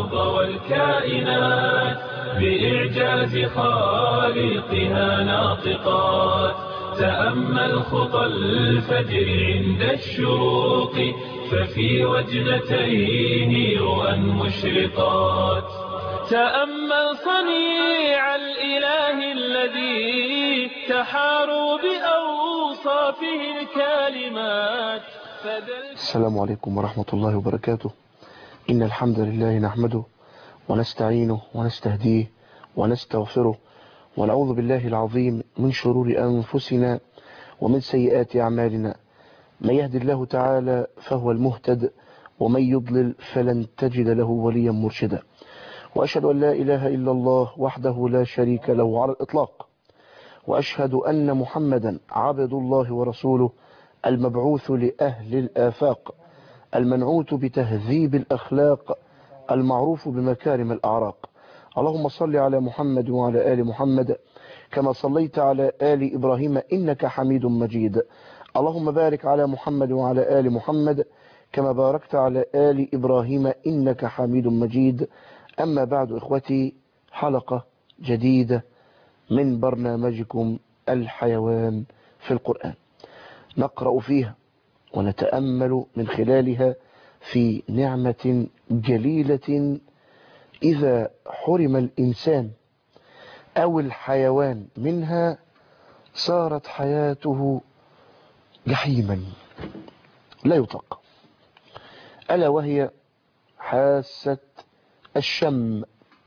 الأرض والكائنات بإعجاز خالقها ناطقات تأمل خطى الفجر عند الشروق ففي وجنتيه رؤى مشرقات تأمل صنيع الإله الذي تحاروا بأوصافه الكالمات فدل السلام عليكم ورحمة الله وبركاته إن الحمد لله نحمده ونستعينه ونستهديه ونستغفره ونعوذ بالله العظيم من شرور أنفسنا ومن سيئات أعمالنا من يهد الله تعالى فهو المهتد ومن يضلل فلن تجد له وليا مرشدا وأشهد أن لا إله إلا الله وحده لا شريك له على الإطلاق وأشهد أن محمدا عبد الله ورسوله المبعوث لأهل الآفاق المنعوت بتهذيب الأخلاق المعروف بمكارم الأعراق اللهم صل على محمد وعلى آل محمد كما صليت على آل إبراهيم إنك حميد مجيد اللهم بارك على محمد وعلى آل محمد كما باركت على آل إبراهيم إنك حميد مجيد أما بعد إخوتي حلقة جديدة من برنامجكم الحيوان في القرآن نقرأ فيها ونتأمل من خلالها في نعمة جليلة إذا حرم الإنسان أو الحيوان منها صارت حياته جحيما لا يطاق ألا وهي حاسة الشم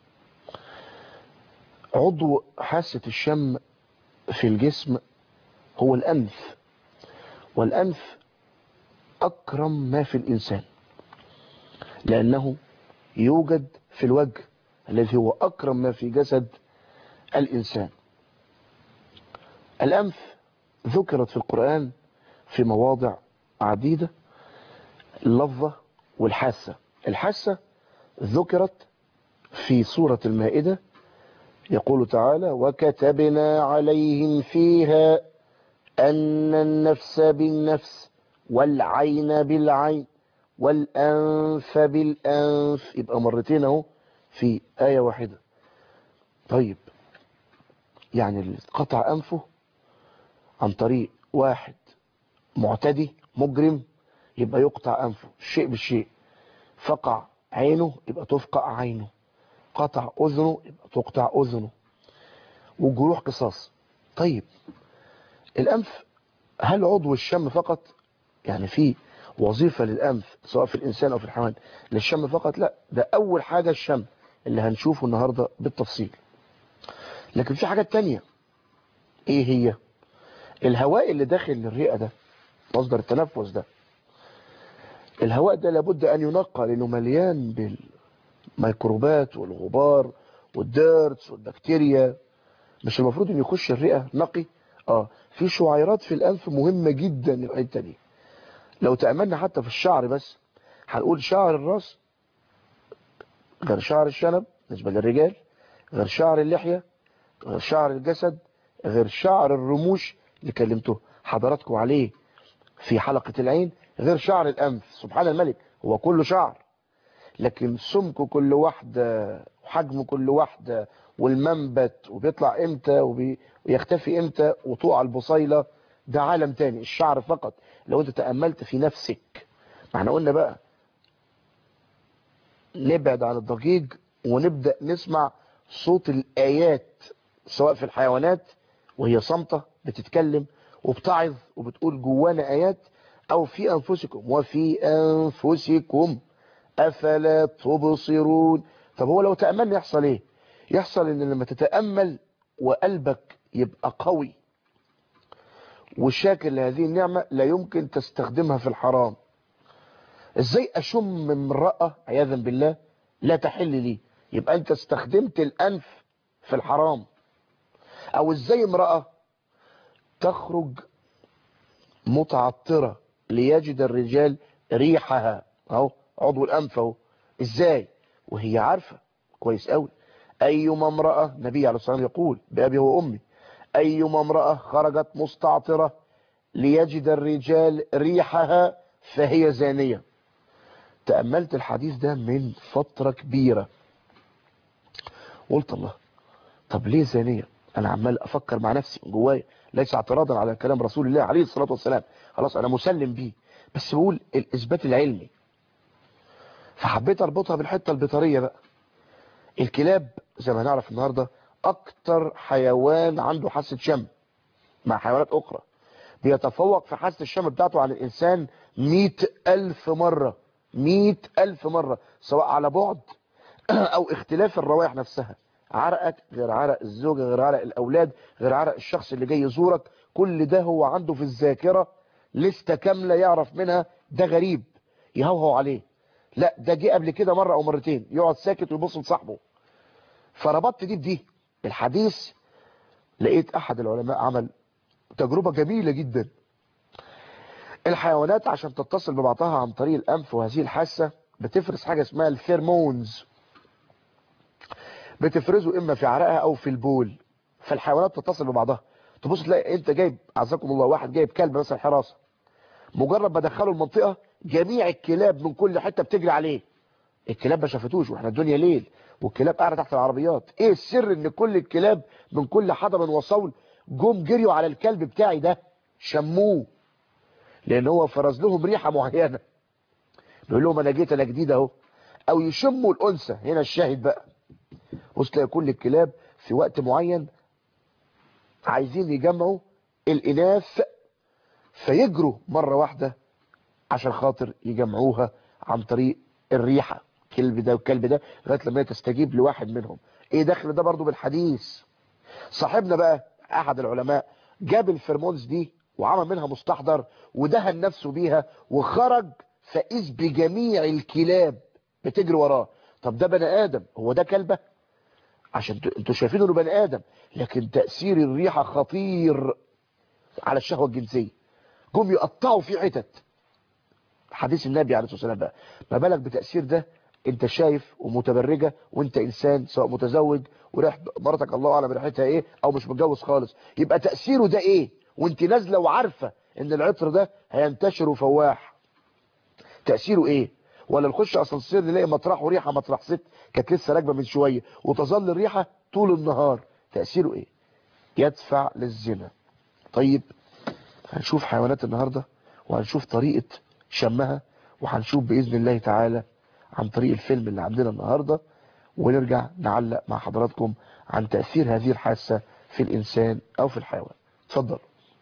عضو حاسة الشم في الجسم هو الأنف والأنف أكرم ما في الإنسان لأنه يوجد في الوجه الذي هو أكرم ما في جسد الإنسان الأنف ذكرت في القرآن في مواضع عديدة اللفظة والحاسة الحاسة ذكرت في سورة المائدة يقول تعالى وكتبنا عليهم فيها أن النفس بالنفس والعين بالعين والأنف بالأنف يبقى مرتين اهو في آية واحدة طيب يعني اللي قطع أنفه عن طريق واحد معتدي مجرم يبقى يقطع أنفه الشيء بالشيء فقع عينه يبقى تفقع عينه قطع أذنه يبقى تقطع أذنه والجروح قصاص طيب الأنف هل عضو الشم فقط يعني في وظيفة للأنف سواء في الإنسان أو في الحيوان للشم فقط لا ده أول حاجة الشم اللي هنشوفه النهاردة بالتفصيل لكن في حاجات تانية إيه هي الهواء اللي داخل الرئة ده مصدر التنفس ده الهواء ده لابد أن ينقى لأنه مليان بالميكروبات والغبار والديرتس والبكتيريا مش المفروض أن يخش الرئة نقي اه في شعيرات في الأنف مهمة جدا الحته دي لو تأملنا حتى في الشعر بس هنقول شعر الراس غير شعر الشنب بالنسبة للرجال غير شعر اللحية غير شعر الجسد غير شعر الرموش اللي كلمته حضراتكم عليه في حلقة العين غير شعر الأنف سبحان الملك هو كله شعر لكن سمك كل واحدة وحجم كل واحدة والمنبت وبيطلع امتى ويختفي امتى وطوع البصيلة ده عالم تاني الشعر فقط لو انت تأملت في نفسك ما احنا قلنا بقى نبعد عن الضجيج ونبدأ نسمع صوت الآيات سواء في الحيوانات وهي صامتة بتتكلم وبتعظ وبتقول جوانا آيات أو في أنفسكم وفي أنفسكم أفلا تبصرون طب هو لو تأملنا يحصل إيه يحصل إن لما تتأمل وقلبك يبقى قوي وشاكر لهذه النعمة لا يمكن تستخدمها في الحرام ازاي اشم امرأة عياذا بالله لا تحل لي يبقى انت استخدمت الانف في الحرام او ازاي امرأة تخرج متعطرة ليجد الرجال ريحها اهو عضو الانف اهو ازاي وهي عارفة كويس قوي ايما امرأة نبي عليه الصلاة والسلام يقول بأبي وأمي أيما امرأة خرجت مستعطرة ليجد الرجال ريحها فهي زانية تأملت الحديث ده من فترة كبيرة قلت الله طب ليه زانية انا عمال افكر مع نفسي من جوايا ليس اعتراضا على كلام رسول الله عليه الصلاة والسلام خلاص انا مسلم بيه بس بقول الاثبات العلمي فحبيت اربطها بالحتة البيطرية بقى الكلاب زي ما نعرف النهاردة اكتر حيوان عنده حاسة شم مع حيوانات اخرى بيتفوق في حاسة الشم بتاعته عن الانسان مئة الف مرة مئة الف مرة سواء على بعد او اختلاف الروائح نفسها عرقك غير عرق الزوجة غير عرق الاولاد غير عرق الشخص اللي جاي يزورك كل ده هو عنده في الذاكرة لستة كاملة يعرف منها ده غريب يهوهو عليه لا ده جه قبل كده مرة او مرتين يقعد ساكت ويبص لصاحبه فربطت دي بدي الحديث لقيت احد العلماء عمل تجربة جميلة جدا الحيوانات عشان تتصل ببعضها عن طريق الانف وهذه الحاسة بتفرز حاجة اسمها الفيرمونز بتفرزه اما في عرقها او في البول فالحيوانات تتصل ببعضها تبص تلاقي انت جايب عزكم الله واحد جايب كلب مثلا حراسة مجرد ما دخله المنطقة جميع الكلاب من كل حتة بتجري عليه الكلاب ما شافتوش واحنا الدنيا ليل والكلاب قاعدة تحت العربيات ايه السر ان كل الكلاب من كل حضر وصول جم جريوا على الكلب بتاعي ده شموه لان هو فرز لهم ريحة معينة بيقول لهم انا جيت انا جديد اهو او يشموا الانثى هنا الشاهد بقى بص تلاقي كل الكلاب في وقت معين عايزين يجمعوا الاناث فيجروا مرة واحدة عشان خاطر يجمعوها عن طريق الريحة الكلب ده والكلب ده لغايه لما هي تستجيب لواحد منهم ايه دخل ده برضو بالحديث صاحبنا بقى احد العلماء جاب الفيرمونز دي وعمل منها مستحضر ودهن نفسه بيها وخرج فإذ بجميع الكلاب بتجري وراه طب ده بني آدم هو ده كلبة عشان انتوا شايفين انه بني آدم لكن تأثير الريحة خطير على الشهوة الجنسية جم يقطعوا في حتت حديث النبي عليه الصلاة والسلام بقى ما بالك بتأثير ده انت شايف ومتبرجة وانت انسان سواء متزوج وريح مرتك الله اعلم ريحتها ايه او مش متجوز خالص يبقى تأثيره ده ايه وانت نازلة وعارفة ان العطر ده هينتشر وفواح تأثيره ايه ولا نخش اسانسير نلاقي مطرحه ريحة مطرح ست كانت لسه راكبه من شوية وتظل الريحة طول النهار تأثيره ايه يدفع للزنا طيب هنشوف حيوانات النهاردة وهنشوف طريقة شمها وهنشوف بإذن الله تعالى عن طريق الفيلم اللي عندنا النهاردة ونرجع نعلق مع حضراتكم عن تأثير هذه الحاسة في الإنسان أو في الحيوان اتفضل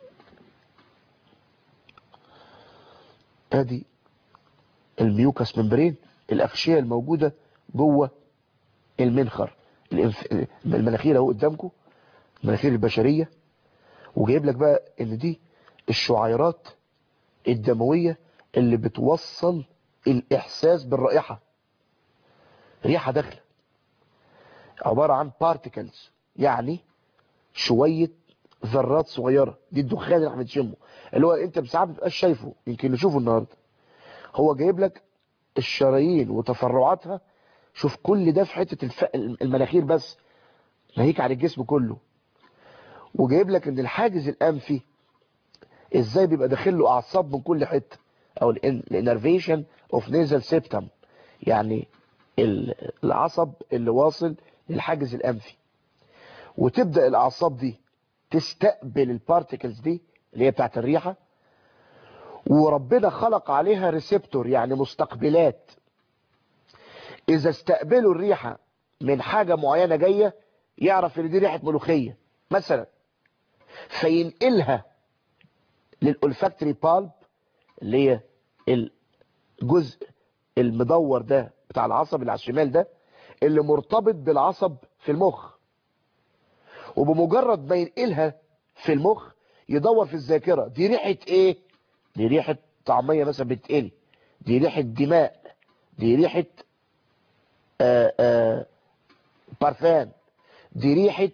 ادي الميوكس ممبرين الأغشية الموجودة جوه المنخر الانف... المناخير اهو قدامكم المناخير البشرية وجايب لك بقى ان دي الشعيرات الدموية اللي بتوصل الإحساس بالرائحة ريحة داخله عبارة عن بارتيكلز يعني شوية ذرات صغيرة دي الدخان اللي احنا بنشمه اللي هو انت ساعات ما بتبقاش شايفه يمكن نشوفه النهارده هو جايب لك الشرايين وتفرعاتها شوف كل ده في حتة الف... المناخير بس ناهيك عن الجسم كله وجايب لك ان الحاجز الانفي ازاي بيبقى داخل له اعصاب من كل حته او الانرفيشن اوف نيزل سيبتم يعني العصب اللي واصل للحاجز الانفي وتبدا الاعصاب دي تستقبل البارتيكلز دي اللي هي بتاعت الريحه وربنا خلق عليها ريسبتور يعني مستقبلات اذا استقبلوا الريحه من حاجه معينه جايه يعرف ان دي ريحه ملوخيه مثلا فينقلها للأولفاكتوري بالب اللي هي الجزء المدور ده بتاع العصب اللي على الشمال ده اللي مرتبط بالعصب في المخ وبمجرد ما ينقلها في المخ يدور في الذاكرة دي ريحة ايه دي ريحة طعمية مثلا بتقلي دي ريحة دماء دي ريحة آآ آآ بارفان دي ريحة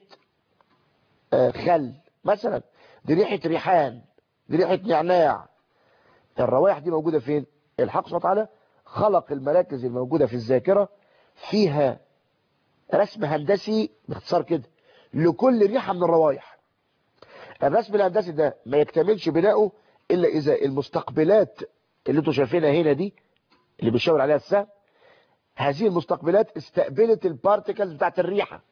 خل مثلا دي ريحة ريحان دي ريحة نعناع الروائح دي موجودة فين الحق سبحانه وتعالى خلق المراكز الموجودة في الذاكرة فيها رسم هندسي باختصار كده لكل ريحة من الروائح الرسم الهندسي ده ما يكتملش بناؤه إلا إذا المستقبلات اللي انتوا شايفينها هنا دي اللي بيشاور عليها السهم هذه المستقبلات استقبلت البارتيكلز بتاعت الريحة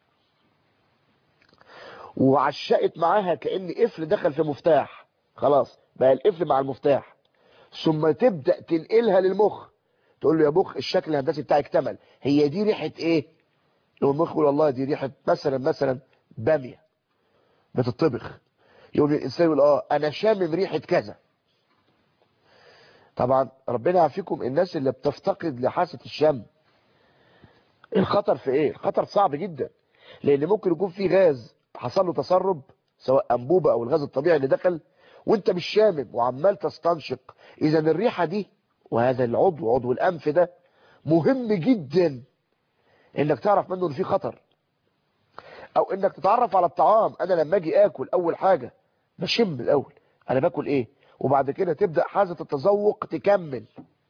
وعشقت معاها كأن قفل دخل في مفتاح خلاص بقى القفل مع المفتاح ثم تبدأ تنقلها للمخ تقول له يا مخ الشكل الهندسي بتاعي اكتمل هي دي ريحة ايه لو المخ يقول والله دي ريحة مثلا مثلا بامية بتطبخ يقول الانسان يقول اه انا شامم ريحة كذا طبعا ربنا يعافيكم الناس اللي بتفتقد لحاسة الشم الخطر في ايه الخطر صعب جدا لان ممكن يكون في غاز حصل له تسرب سواء انبوبة او الغاز الطبيعي اللي دخل وانت مش شامم وعمال تستنشق اذا الريحة دي وهذا العضو عضو الانف ده مهم جدا انك تعرف منه ان في خطر او انك تتعرف على الطعام انا لما اجي اكل اول حاجة بشم الاول انا باكل ايه وبعد كده تبدأ حازة التذوق تكمل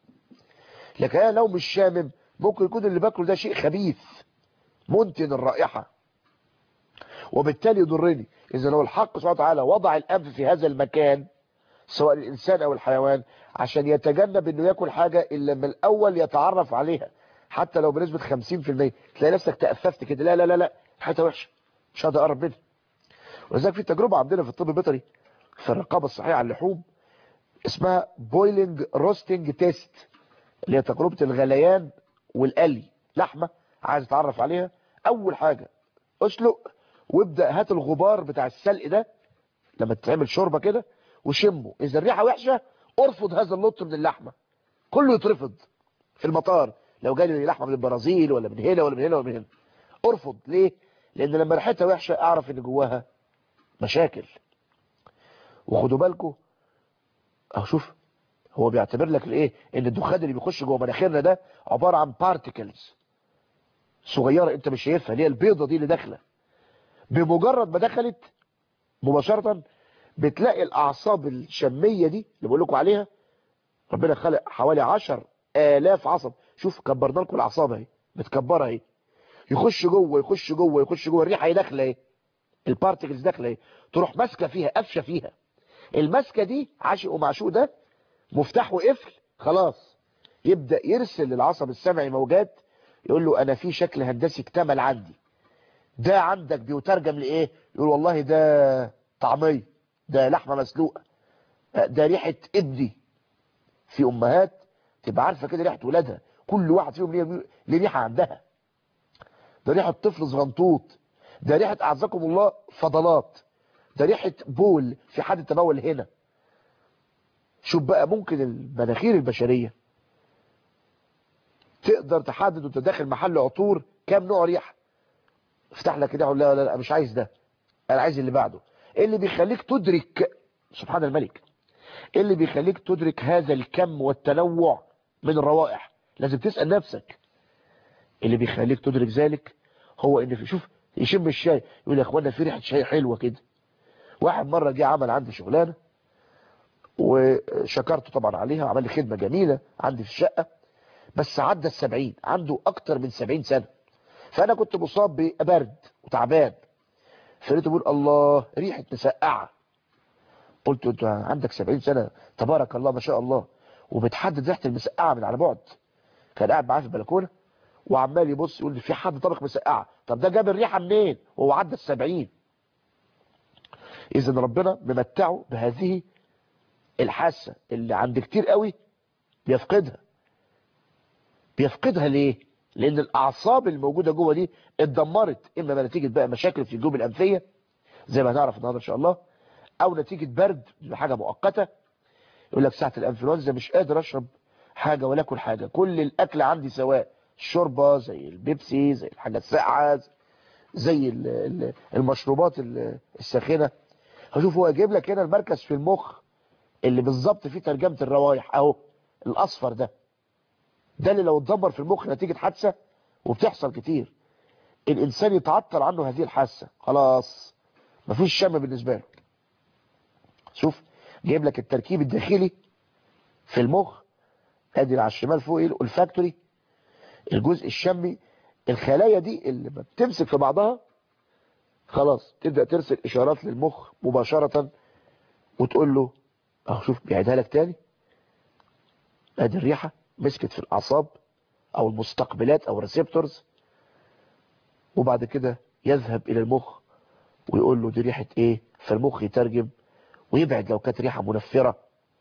لكن انا لو مش شامم ممكن يكون اللي باكله ده شيء خبيث منتن الرائحة وبالتالي يضرني اذا لو الحق سبحانه وتعالى وضع الانف في هذا المكان سواء الانسان او الحيوان عشان يتجنب انه ياكل حاجة الا من الاول يتعرف عليها حتى لو بنسبة 50% تلاقي نفسك تأففت كده لا لا لا لا حاجة وحشة مش هقدر اقرب منها ولذلك في تجربة عندنا في الطب البيطري في الرقابة الصحية على اللحوم اسمها بويلنج روستنج تيست اللي هي تجربة الغليان والقلي لحمة عايز اتعرف عليها اول حاجة اسلق وابدأ هات الغبار بتاع السلق ده لما تتعمل شوربة كده وشمه اذا الريحة وحشة ارفض هذا اللط من اللحمة كله يترفض في المطار لو جالي لحمة من البرازيل ولا من هنا ولا من هنا ولا من هنا ارفض ليه لان لما ريحتها وحشة اعرف ان جواها مشاكل وخدوا بالكم اهو شوف هو بيعتبر لك الايه ان الدخان اللي بيخش جوه مناخيرنا ده عبارة عن بارتيكلز صغيرة انت مش شايفها اللي هي البيضة دي اللي داخله بمجرد ما دخلت مباشرة بتلاقي الاعصاب الشمية دي اللي بقول لكم عليها ربنا خلق حوالي عشر الاف عصب شوف كبرنا لكم الاعصاب اهي متكبره اهي يخش جوه يخش جوه يخش جوه الريحه هي داخله اهي البارتكلز داخله اهي تروح ماسكه فيها قفشه فيها الماسكه دي عاشق ومعشوق ده مفتاح وقفل خلاص يبدا يرسل للعصب السمعي موجات يقول له انا في شكل هندسي اكتمل عندي ده عندك بيترجم لايه يقول والله ده طعميه ده لحمه مسلوقه ده ريحه ابني في امهات تبقى عارفه كده ريحه ولادها كل واحد فيهم ليه ليه ريحه عندها ده ريحه طفل صغنطوط ده ريحه اعزكم الله فضلات ده ريحه بول في حد تبول هنا شوف بقى ممكن المناخير البشريه تقدر تحدد وانت داخل محل عطور كام نوع ريحه افتح لك كده لا لا لا مش عايز ده انا عايز اللي بعده ايه اللي بيخليك تدرك سبحان الملك ايه اللي بيخليك تدرك هذا الكم والتنوع من الروائح لازم تسأل نفسك اللي بيخليك تدرك ذلك هو ان في شوف يشم الشاي يقول يا اخوانا في ريحه شاي حلوه كده واحد مره جه عمل عندي شغلانه وشكرته طبعا عليها عمل لي خدمه جميله عندي في الشقه بس عدى السبعين عنده اكتر من سبعين سنه فانا كنت مصاب ببرد وتعبان فلقيته بيقول الله ريحه مسقعه قلت انت عندك 70 سنه تبارك الله ما شاء الله وبتحدد ريحه المسقعه من على بعد كان قاعد معايا في البلكونه وعمال يبص يقول لي في حد طبخ مسقعه طب ده جاب الريحه منين وهو عدى ال70 اذا ربنا ممتعه بهذه الحاسه اللي عند كتير قوي بيفقدها بيفقدها ليه لان الاعصاب الموجوده جوه دي اتدمرت اما نتيجه بقى مشاكل في الجيوب الانفيه زي ما هنعرف النهارده ان شاء الله او نتيجه برد حاجه مؤقته يقول لك ساعه الانفلونزا مش قادر اشرب حاجه ولا اكل حاجه كل الاكل عندي سواء الشوربه زي البيبسي زي الحاجه الساقعه زي المشروبات الساخنه هشوف هو جايب لك هنا المركز في المخ اللي بالظبط فيه ترجمه الروائح اهو الاصفر ده ده اللي لو اتدمر في المخ نتيجه حادثه وبتحصل كتير الانسان يتعطل عنه هذه الحاسه خلاص مفيش شم بالنسبه له شوف جايب لك التركيب الداخلي في المخ ادي على الشمال فوق ايه الفاكتوري الجزء الشمي الخلايا دي اللي بتمسك في بعضها خلاص تبدا ترسل اشارات للمخ مباشره وتقول له اهو شوف بيعيدها لك تاني ادي الريحه مسكت في الاعصاب او المستقبلات او الريسبتورز وبعد كده يذهب الى المخ ويقول له دي ريحة ايه فالمخ يترجم ويبعد لو كانت ريحة منفرة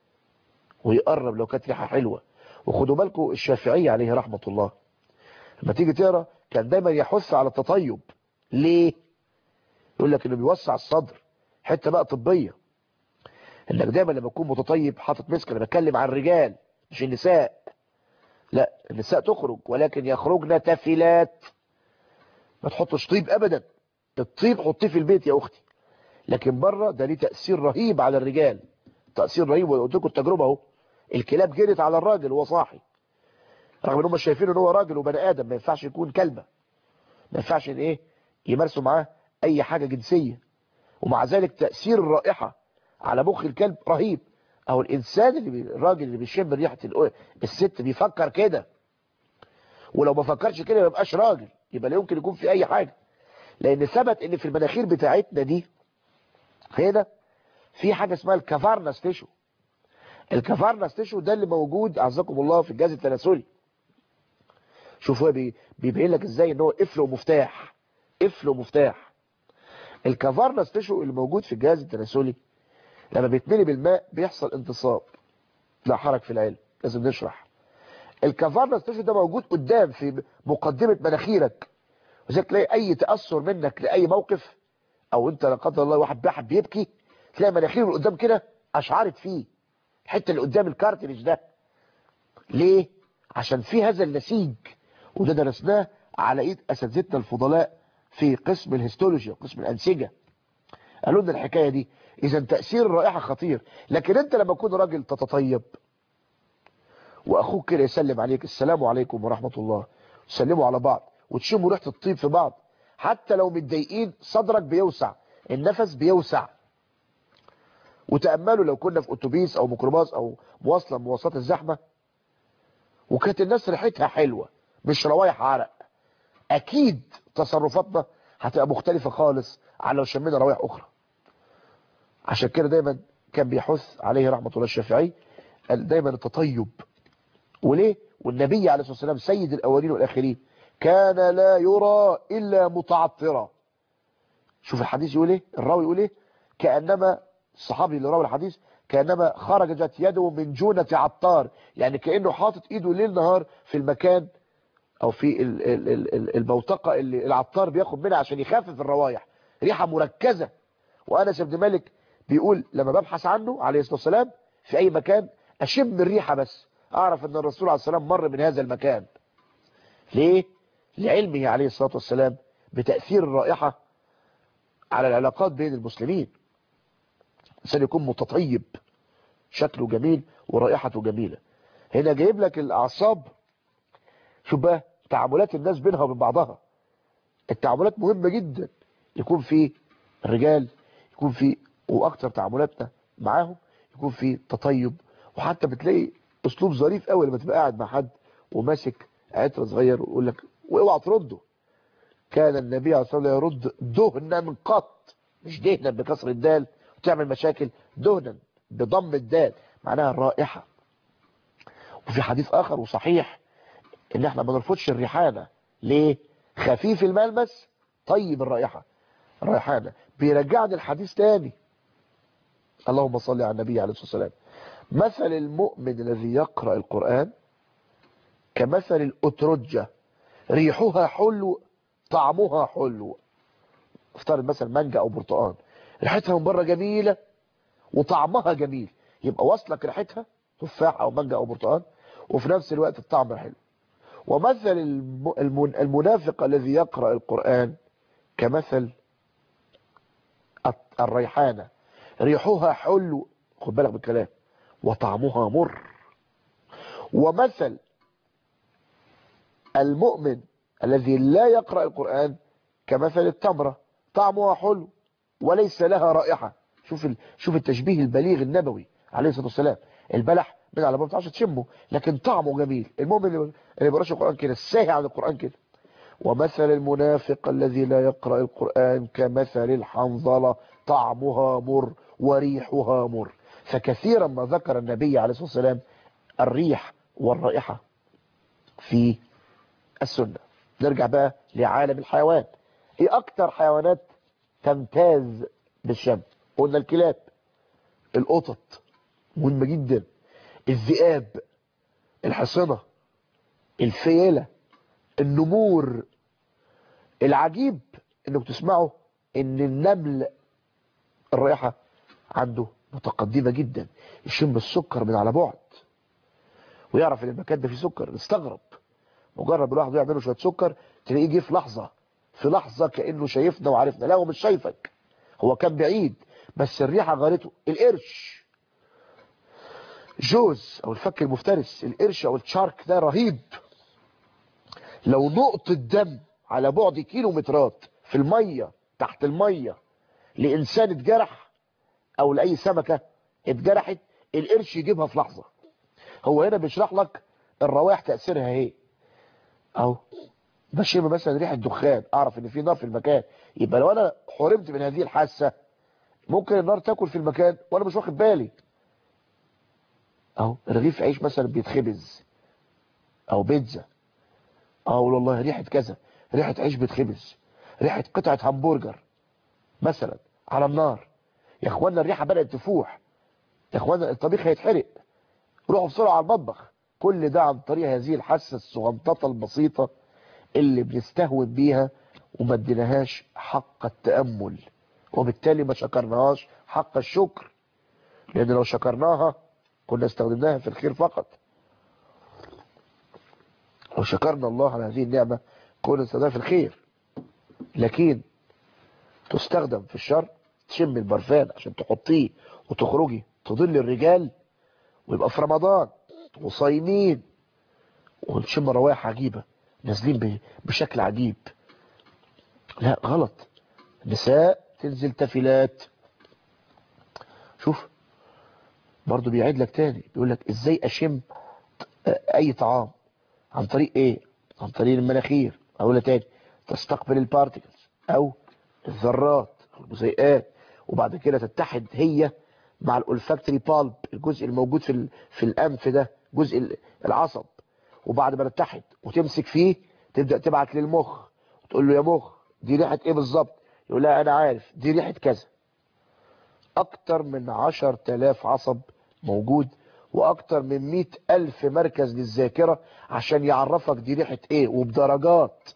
ويقرب لو كانت ريحة حلوة وخدوا بالكم الشافعي عليه رحمة الله لما تيجي تقرا كان دايما يحث على التطيب ليه يقول لك انه بيوسع الصدر حته بقى طبيه انك دايما لما تكون متطيب حاطط مسك انا بتكلم عن الرجال مش النساء لا النساء تخرج ولكن يخرجن تافلات ما تحطش طيب ابدا الطيب حطيه في البيت يا اختي لكن بره ده ليه تاثير رهيب على الرجال تاثير رهيب وقلت لكم التجربه اهو الكلاب جرت على الراجل وهو صاحي رغم ان هم شايفين ان هو راجل وبني ادم ما ينفعش يكون كلبه ما ينفعش ان ايه يمارسوا معاه اي حاجه جنسيه ومع ذلك تاثير الرائحه على مخ الكلب رهيب او الانسان اللي بي... الراجل اللي بيشم ريحه الأ- الست بيفكر كده ولو ما فكرش كده ما يبقاش راجل يبقى لا يمكن يكون في اي حاجه لان ثبت ان في المناخير بتاعتنا دي هنا في حاجه اسمها الكافارنس تيشو الكافارنس تيشو ده اللي موجود اعزكم الله في الجهاز التناسلي شوف هو بي- بيبين لك ازاي ان هو قفل ومفتاح قفل ومفتاح الكافارنس تيشو اللي موجود في الجهاز التناسلي لما بيتملي بالماء بيحصل انتصاب لا حرج في العلم لازم نشرح الكافارنس تيشو ده موجود قدام في مقدمة مناخيرك وزي تلاقي اي تأثر منك لأي موقف او انت لا قدر الله واحد واحد بيبكي تلاقي مناخيره اللي قدام كده اشعرت فيه الحته اللي قدام الكارتريج ده ليه عشان في هذا النسيج وده درسناه على ايد اساتذتنا الفضلاء في قسم الهيستولوجي وقسم الانسجه قالوا لنا الحكايه دي اذا تاثير الرائحه خطير لكن انت لما تكون راجل تتطيب واخوك كده يسلم عليك السلام عليكم ورحمه الله تسلموا على بعض وتشموا ريحه الطيب في بعض حتى لو متضايقين صدرك بيوسع النفس بيوسع وتاملوا لو كنا في اتوبيس او ميكروباص او مواصله من مواصلات الزحمه وكانت الناس ريحتها حلوه مش روايح عرق اكيد تصرفاتنا هتبقى مختلفه خالص عن لو شمينا روايح اخرى عشان كده دايما كان بيحث عليه رحمه الله الشافعي قال دايما التطيب وليه والنبي عليه الصلاه والسلام سيد الاولين والاخرين كان لا يرى الا متعطرا شوف الحديث يقول ايه الراوي يقول ايه كانما الصحابي اللي راوي الحديث كانما خرجت يده من جونه عطار يعني كانه حاطط ايده ليل نهار في المكان او في ال- ال- ال- ال- البوتقه اللي العطار بياخد منها عشان يخفف الروايح ريحه مركزه وانس بن مالك بيقول لما ببحث عنه عليه الصلاه والسلام في اي مكان اشم الريحه بس اعرف ان الرسول عليه السلام مر من هذا المكان ليه لعلمه عليه الصلاه والسلام بتاثير الرائحه على العلاقات بين المسلمين الانسان يكون متطيب شكله جميل ورائحته جميله هنا جايب لك الاعصاب شوف بقى تعاملات الناس بينها وبين بعضها التعاملات مهمة جدا يكون في الرجال يكون في واكتر تعاملاتنا معاهم يكون في تطيب وحتى بتلاقي اسلوب ظريف قوي لما تبقى قاعد مع حد وماسك عطر صغير ويقول لك واوعى ترده كان النبي عليه الصلاه والسلام يرد دهنا قط مش دهنا بكسر الدال وتعمل مشاكل دهنا بضم الدال معناها الرائحه وفي حديث اخر وصحيح ان احنا ما نرفضش الريحانه ليه خفيف الملمس طيب الرائحه الريحانه بيرجعني الحديث تاني اللهم صل على النبي عليه الصلاه والسلام مثل المؤمن الذي يقرا القران كمثل الاترجه ريحها حلو طعمها حلو افترض مثلا مانجا او برتقان ريحتها من بره جميله وطعمها جميل يبقى واصلك ريحتها تفاح او مانجا او برتقان وفي نفس الوقت الطعم حلو ومثل الم- المن- المنافق الذي يقرأ القرآن كمثل الت- الريحانة ريحها حلو خد بالك بالكلام وطعمها مر ومثل المؤمن الذي لا يقرأ القرآن كمثل التمرة طعمها حلو وليس لها رائحة شوف ال... شوف التشبيه البليغ النبوي عليه الصلاة والسلام البلح من على ما بتعرفش تشمه لكن طعمه جميل المؤمن اللي اللي بيقراش القرآن كده الساهي عن القرآن كده ومثل المنافق الذي لا يقرأ القرآن كمثل الحنظلة طعمها مر وريحها مر فكثيرا ما ذكر النبي عليه الصلاة والسلام الريح والرائحة في السنة نرجع بقى لعالم الحيوان ايه اكتر حيوانات تمتاز بالشم قلنا الكلاب القطط مهمة جدا الذئاب الحصنة الفيلة النمور العجيب انك تسمعوا ان النمل الرائحة عنده متقدمة جدا يشم السكر من على بعد ويعرف ان المكان ده فيه سكر استغرب مجرد الواحد يعمله شوية سكر تلاقيه جه في لحظة في لحظة كأنه شايفنا وعرفنا لا هو مش شايفك هو كان بعيد بس الريحة غارته القرش جوز او الفك المفترس القرش او الشارك ده رهيب لو نقطة دم على بعد كيلومترات في المية تحت المية لإنسان اتجرح أو لأي سمكة اتجرحت القرش يجيبها في لحظة هو هنا بيشرح لك الروائح تأثيرها ايه اهو بشم مثلا ريحة دخان اعرف ان في نار في المكان يبقى لو انا حرمت من هذه الحاسة ممكن النار تاكل في المكان وانا مش واخد بالي اهو رغيف عيش مثلا بيتخبز او بيتزا اه والله ريحة كذا ريحة عيش بيتخبز ريحة قطعة همبرجر مثلا على النار يا اخوانا الريحة بدأت تفوح يا اخوانا الطبيخ هيتحرق روحوا بسرعة على المطبخ كل ده عن طريق هذه الحاسة الصغنططة البسيطة اللي بنستهون بيها وما اديناهاش حق التأمل وبالتالي ما شكرناهاش حق الشكر لان لو شكرناها كنا استخدمناها في الخير فقط لو شكرنا الله على هذه النعمة كنا استخدمناها في الخير لكن تستخدم في الشر تشم البرفان عشان تحطيه وتخرجي تضل الرجال ويبقى في رمضان وصايمين ونشم روائح عجيبة نازلين بشكل عجيب لا غلط نساء تنزل تفلات شوف برضو بيعيد لك تاني بيقول لك ازاي اشم اي طعام عن طريق ايه عن طريق المناخير اقولها تاني تستقبل البارتيكلز او الذرات الجزيئات وبعد كده تتحد هي مع الالفاكتوري بالب الجزء الموجود في في الانف ده جزء العصب وبعد ما تتحد وتمسك فيه تبدا تبعت للمخ وتقول له يا مخ دي ريحه ايه بالظبط يقول لها انا عارف دي ريحه كذا اكتر من 10000 عصب موجود واكتر من 100000 مركز للذاكره عشان يعرفك دي ريحه ايه وبدرجات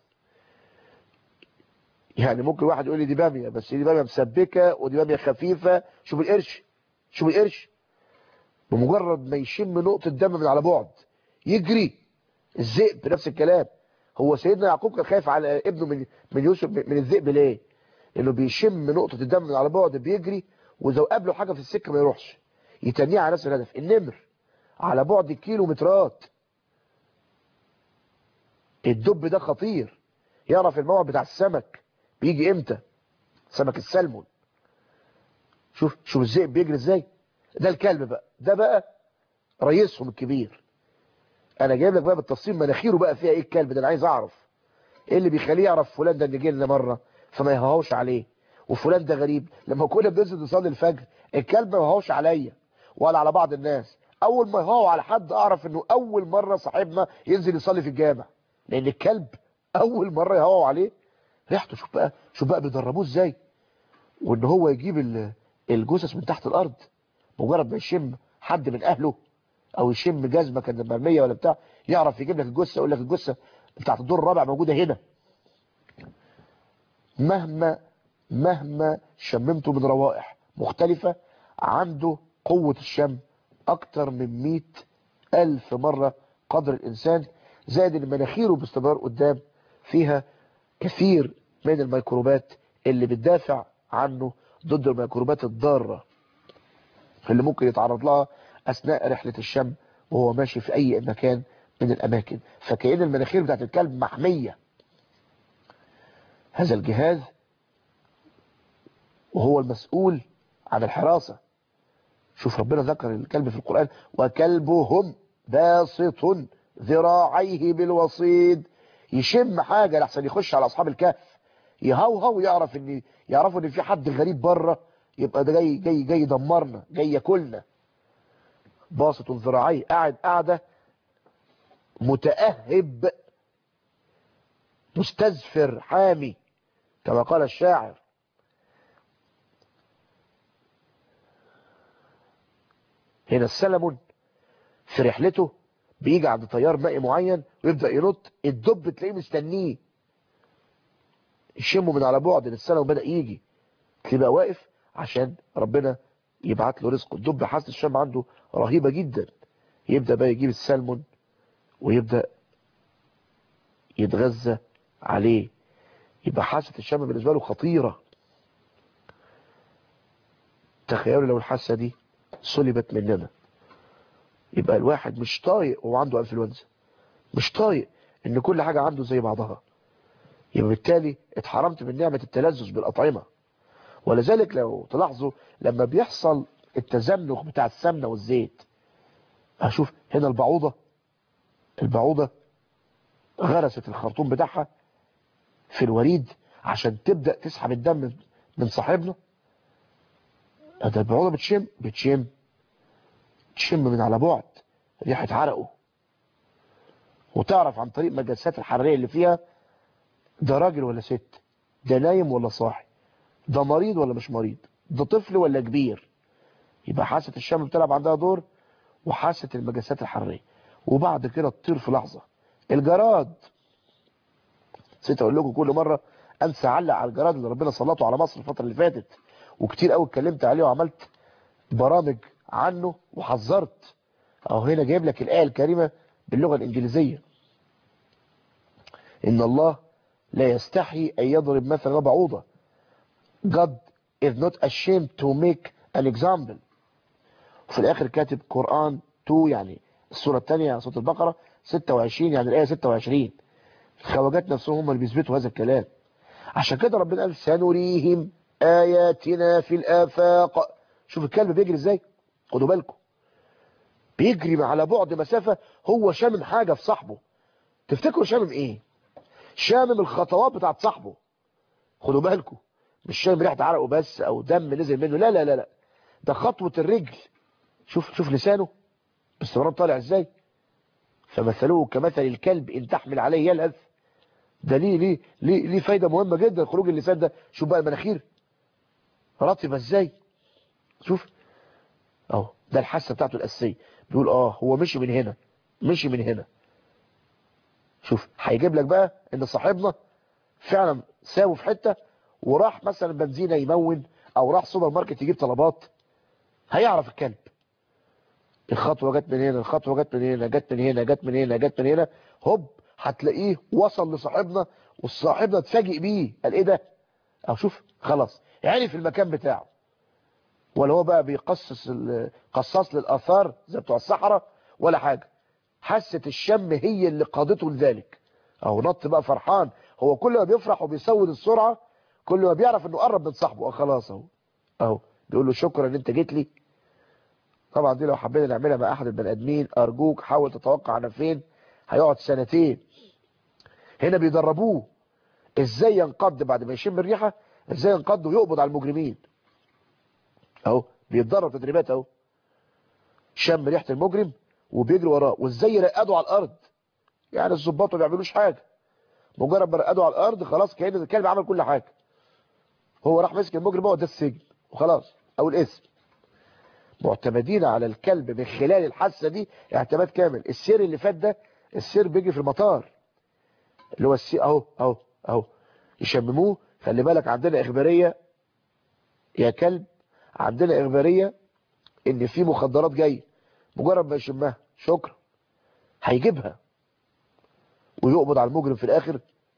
يعني ممكن واحد يقول لي دي باميه بس دي باميه مسبكه ودي باميه خفيفه شوف القرش شوف القرش بمجرد ما يشم نقطة دم من على بعد يجري الذئب بنفس الكلام هو سيدنا يعقوب كان خايف على ابنه من من يوسف من الذئب ليه لانه بيشم نقطة الدم من على بعد بيجري واذا قابله حاجة في السكة ما يروحش يتنيه على نفس الهدف النمر على بعد كيلومترات الدب ده خطير يعرف الموعد بتاع السمك بيجي امتى سمك السلمون شوف شوف الذئب بيجري ازاي ده الكلب بقى ده بقى رئيسهم الكبير انا جايب لك بقى بالتفصيل مناخيره بقى فيها ايه الكلب ده انا عايز اعرف ايه اللي بيخليه يعرف فلان ده اللي جه لنا مره فما يهوهوش عليه وفلان ده غريب لما كنا بننزل نصلي الفجر الكلب ما يهوهوش عليا ولا على بعض الناس اول ما يهوه على حد اعرف انه اول مره صاحبنا ينزل يصلي في الجامع لان الكلب اول مره يهوه عليه ريحته شوف بقى شوف بقى بيدربوه ازاي وان هو يجيب الجثث من تحت الارض مجرد ما يشم حد من اهله او يشم جزمه كانت مرميه ولا بتاع يعرف يجيب لك الجثه يقول لك الجثه بتاعت الدور الرابع موجوده هنا مهما مهما شممته من روائح مختلفه عنده قوه الشم اكتر من 100 الف مره قدر الانسان زائد ان مناخيره باستمرار قدام فيها كثير من الميكروبات اللي بتدافع عنه ضد الميكروبات الضاره اللي ممكن يتعرض لها اثناء رحلة الشم وهو ماشي في اي مكان من الاماكن فكأن المناخير بتاعت الكلب محمية هذا الجهاز وهو المسؤول عن الحراسة شوف ربنا ذكر الكلب في القرآن وكلبهم باسط ذراعيه بالوصيد يشم حاجة لحسن يخش على اصحاب الكهف يهوهو يعرف ان يعرفوا ان في حد غريب بره يبقى ده جاي جاي جاي يدمرنا جاي ياكلنا باسط ذراعيه قاعد قاعده متأهب مستزفر حامي كما قال الشاعر هنا السلمون في رحلته بيجي عند تيار مائي معين ويبدأ ينط الدب تلاقيه مستنيه يشمه من على بعد ان السلمون بدأ يجي تلاقيه بقى واقف عشان ربنا يبعت له رزقه الدب حاسة الشم عنده رهيبة جدا يبدأ بقى يجيب السلمون ويبدأ يتغذى عليه يبقى حاسة الشم بالنسبة له خطيرة تخيلوا لو الحاسة دي سلبت مننا يبقى الواحد مش طايق وهو عنده انفلونزا مش طايق ان كل حاجة عنده زي بعضها يبقى بالتالي اتحرمت من نعمة التلذذ بالأطعمة ولذلك لو تلاحظوا لما بيحصل التزنخ بتاع السمنة والزيت هشوف هنا البعوضة البعوضة غرست الخرطوم بتاعها في الوريد عشان تبدأ تسحب الدم من صاحبنا ده البعوضة بتشم بتشم تشم من على بعد ريحة عرقه وتعرف عن طريق مجسات الحرارية اللي فيها ده راجل ولا ست ده نايم ولا صاحي ده مريض ولا مش مريض ده طفل ولا كبير يبقى حاسة الشم بتلعب عندها دور وحاسة المجسات الحرارية وبعد كده تطير في لحظة الجراد نسيت اقول لكم كل مرة انسى اعلق على الجراد اللي ربنا سلطه على مصر الفترة اللي فاتت وكتير قوي اتكلمت عليه وعملت برامج عنه وحذرت اهو هنا جايب لك الآية الكريمة باللغة الإنجليزية إن الله لا يستحي أن يضرب مثلا بعوضة God is not ashamed to make an example وفي الآخر كاتب قرآن 2 يعني السورة الثانية سورة البقرة 26 يعني الآية 26 الخواجات نفسهم هم اللي بيثبتوا هذا الكلام عشان كده ربنا قال سنريهم آياتنا في الآفاق شوف الكلب بيجري ازاي خدوا بالكم بيجري على بعد مسافة هو شامم حاجة في صاحبه تفتكروا شامم ايه شامم الخطوات بتاعت صاحبه خدوا بالكم مش شامم ريحة عرقه بس او دم نزل منه لا لا لا لا ده خطوة الرجل شوف شوف لسانه باستمرار طالع ازاي فمثلوه كمثل الكلب ان تحمل عليه يلهث ده ليه ليه ليه ليه فايدة مهمة جدا خروج اللسان ده شوف بقى المناخير رطبة ازاي شوف اهو ده الحاسة بتاعته الأساسية بيقول اه هو مشي من هنا مشي من هنا شوف هيجيب لك بقى ان صاحبنا فعلا ساوي في حتة وراح مثلا بنزينة يمون او راح سوبر ماركت يجيب طلبات هيعرف الكلب الخطوة جت من هنا الخطوة جت من هنا جت من هنا جت من هنا جت من هنا هوب هتلاقيه وصل لصاحبنا وصاحبنا اتفاجئ بيه قال ايه ده او شوف خلاص عرف المكان بتاعه ولا هو بقى بيقصص قصاص للآثار زي بتوع الصحراء ولا حاجة حاسة الشم هي اللي قادته لذلك اهو نط بقى فرحان هو كل ما بيفرح وبيسود السرعة كل ما بيعرف انه قرب من صاحبه اه خلاص اهو اهو بيقول له شكرا ان انت جيت لي طبعا دي لو حبينا نعملها مع احد البني ادمين ارجوك حاول تتوقع انا فين هيقعد سنتين هنا بيدربوه ازاي ينقض بعد ما يشم الريحة ازاي ينقض ويقبض على المجرمين اهو بيتدرب تدريبات اهو شم ريحه المجرم وبيجري وراه وازاي يرقدوا على الارض يعني الظباط ما بيعملوش حاجه مجرد ما رقدوا على الارض خلاص كأن الكلب عمل كل حاجه هو راح مسك المجرم هو ده السجن وخلاص او الاسم معتمدين على الكلب من خلال الحاسه دي اعتماد كامل السير اللي فات ده السير بيجي في المطار اللي هو السير اهو اهو اهو يشمموه خلي بالك عندنا اخباريه يا كلب عندنا إخبارية إن في مخدرات جاية مجرد ما يشمها شكرا هيجيبها ويقبض على المجرم في الآخر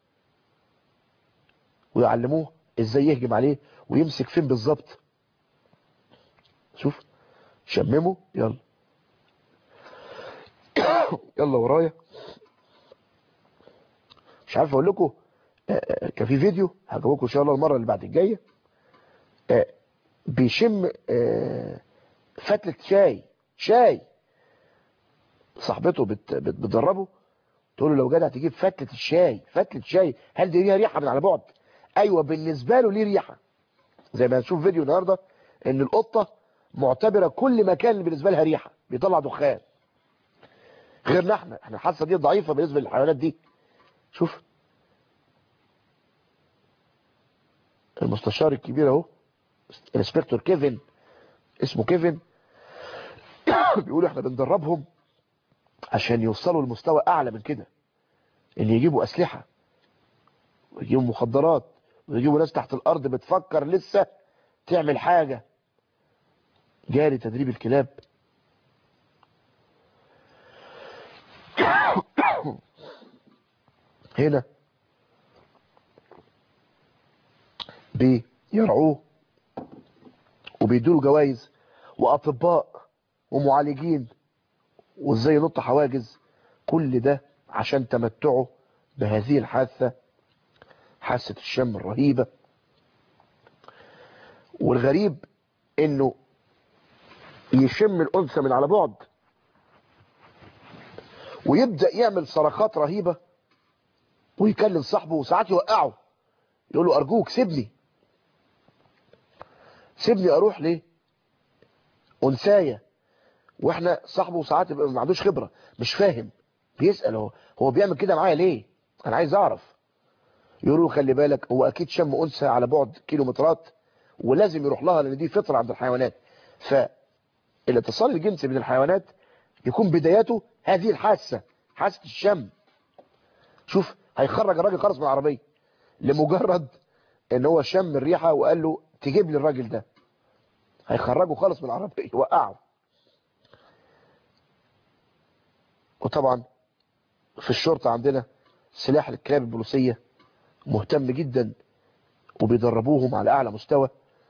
ويعلموه إزاي يهجم عليه ويمسك فين بالظبط شوف شممه يلا يلا ورايا مش عارف اقول لكم كان في فيديو هجيبه لكم ان شاء الله المره اللي بعد الجايه بيشم فتلة شاي شاي صاحبته بت بتدربه تقول له لو جدع تجيب فتلة الشاي فتلة شاي هل دي ليها ريحة من على بعد ايوه بالنسبة له ليه ريحة زي ما هنشوف فيديو النهاردة ان القطة معتبرة كل مكان بالنسبة لها ريحة بيطلع دخان غيرنا احنا احنا الحاسه دي ضعيفه بالنسبه للحيوانات دي شوف المستشار الكبير اهو الانسبكتور كيفن اسمه كيفن بيقول احنا بندربهم عشان يوصلوا لمستوى اعلى من كده ان يجيبوا اسلحه ويجيبوا مخدرات ويجيبوا ناس تحت الارض بتفكر لسه تعمل حاجه جاري تدريب الكلاب هنا بيرعوه وبيدوله جوائز واطباء ومعالجين وازاي ينط حواجز كل ده عشان تمتعه بهذه الحاسه حاسه الشم الرهيبه والغريب انه يشم الانثى من على بعد ويبدا يعمل صرخات رهيبه ويكلم صاحبه وساعات يوقعه يقول له ارجوك سيبني سيبني اروح ليه انثايه واحنا صاحبه ساعات يبقى ما عندوش خبره مش فاهم بيسال هو هو بيعمل كده معايا ليه انا عايز اعرف يقول له خلي بالك هو اكيد شم انثى على بعد كيلومترات ولازم يروح لها لان دي فطره عند الحيوانات فالاتصال الجنسي بين الحيوانات يكون بدايته هذه الحاسه حاسه الشم شوف هيخرج الراجل خالص من العربيه لمجرد ان هو شم الريحه وقال له تجيب لي الراجل ده هيخرجه خالص من العربيه يوقعه وطبعا في الشرطه عندنا سلاح الكلاب البوليسيه مهتم جدا وبيدربوهم على اعلى مستوى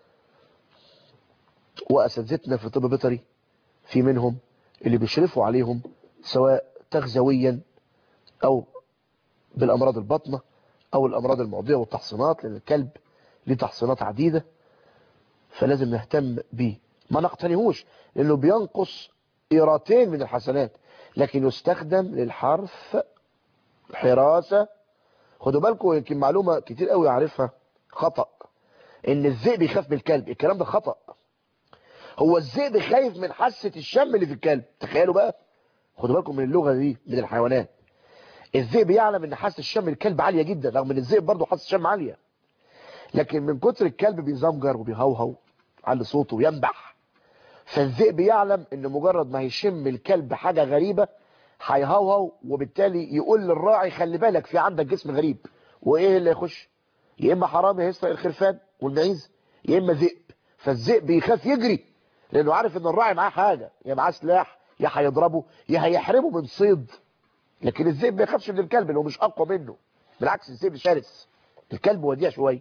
واساتذتنا في طب بيطري في منهم اللي بيشرفوا عليهم سواء تغذويا او بالامراض البطنه او الامراض المعديه والتحصينات لان الكلب ليه تحصينات عديده فلازم نهتم بيه ما نقتنيهوش لانه بينقص ايراتين من الحسنات لكن يستخدم للحرث حراسه خدوا بالكم يمكن معلومه كتير قوي عارفها خطا ان الذئب يخاف من الكلب الكلام ده خطا هو الذئب خايف من حاسه الشم اللي في الكلب تخيلوا بقى خدوا بالكم من اللغه دي من الحيوانات الذئب يعلم ان حاسه الشم الكلب عاليه جدا رغم ان الذئب برضه حاسه الشم عاليه لكن من كتر الكلب بيزمجر وبيهوهو على صوته وينبح فالذئب يعلم ان مجرد ما هيشم الكلب حاجه غريبه هيهوهو وبالتالي يقول للراعي خلي بالك في عندك جسم غريب وايه اللي يخش يا اما حرامي هيسرق الخرفان والمعيز يا اما ذئب فالذئب يخاف يجري لانه عارف ان الراعي معاه حاجه يا معاه سلاح يا هيضربه يا هيحرمه من صيد لكن الذئب ما يخافش من الكلب لانه مش اقوى منه بالعكس الذئب شرس الكلب وديع شويه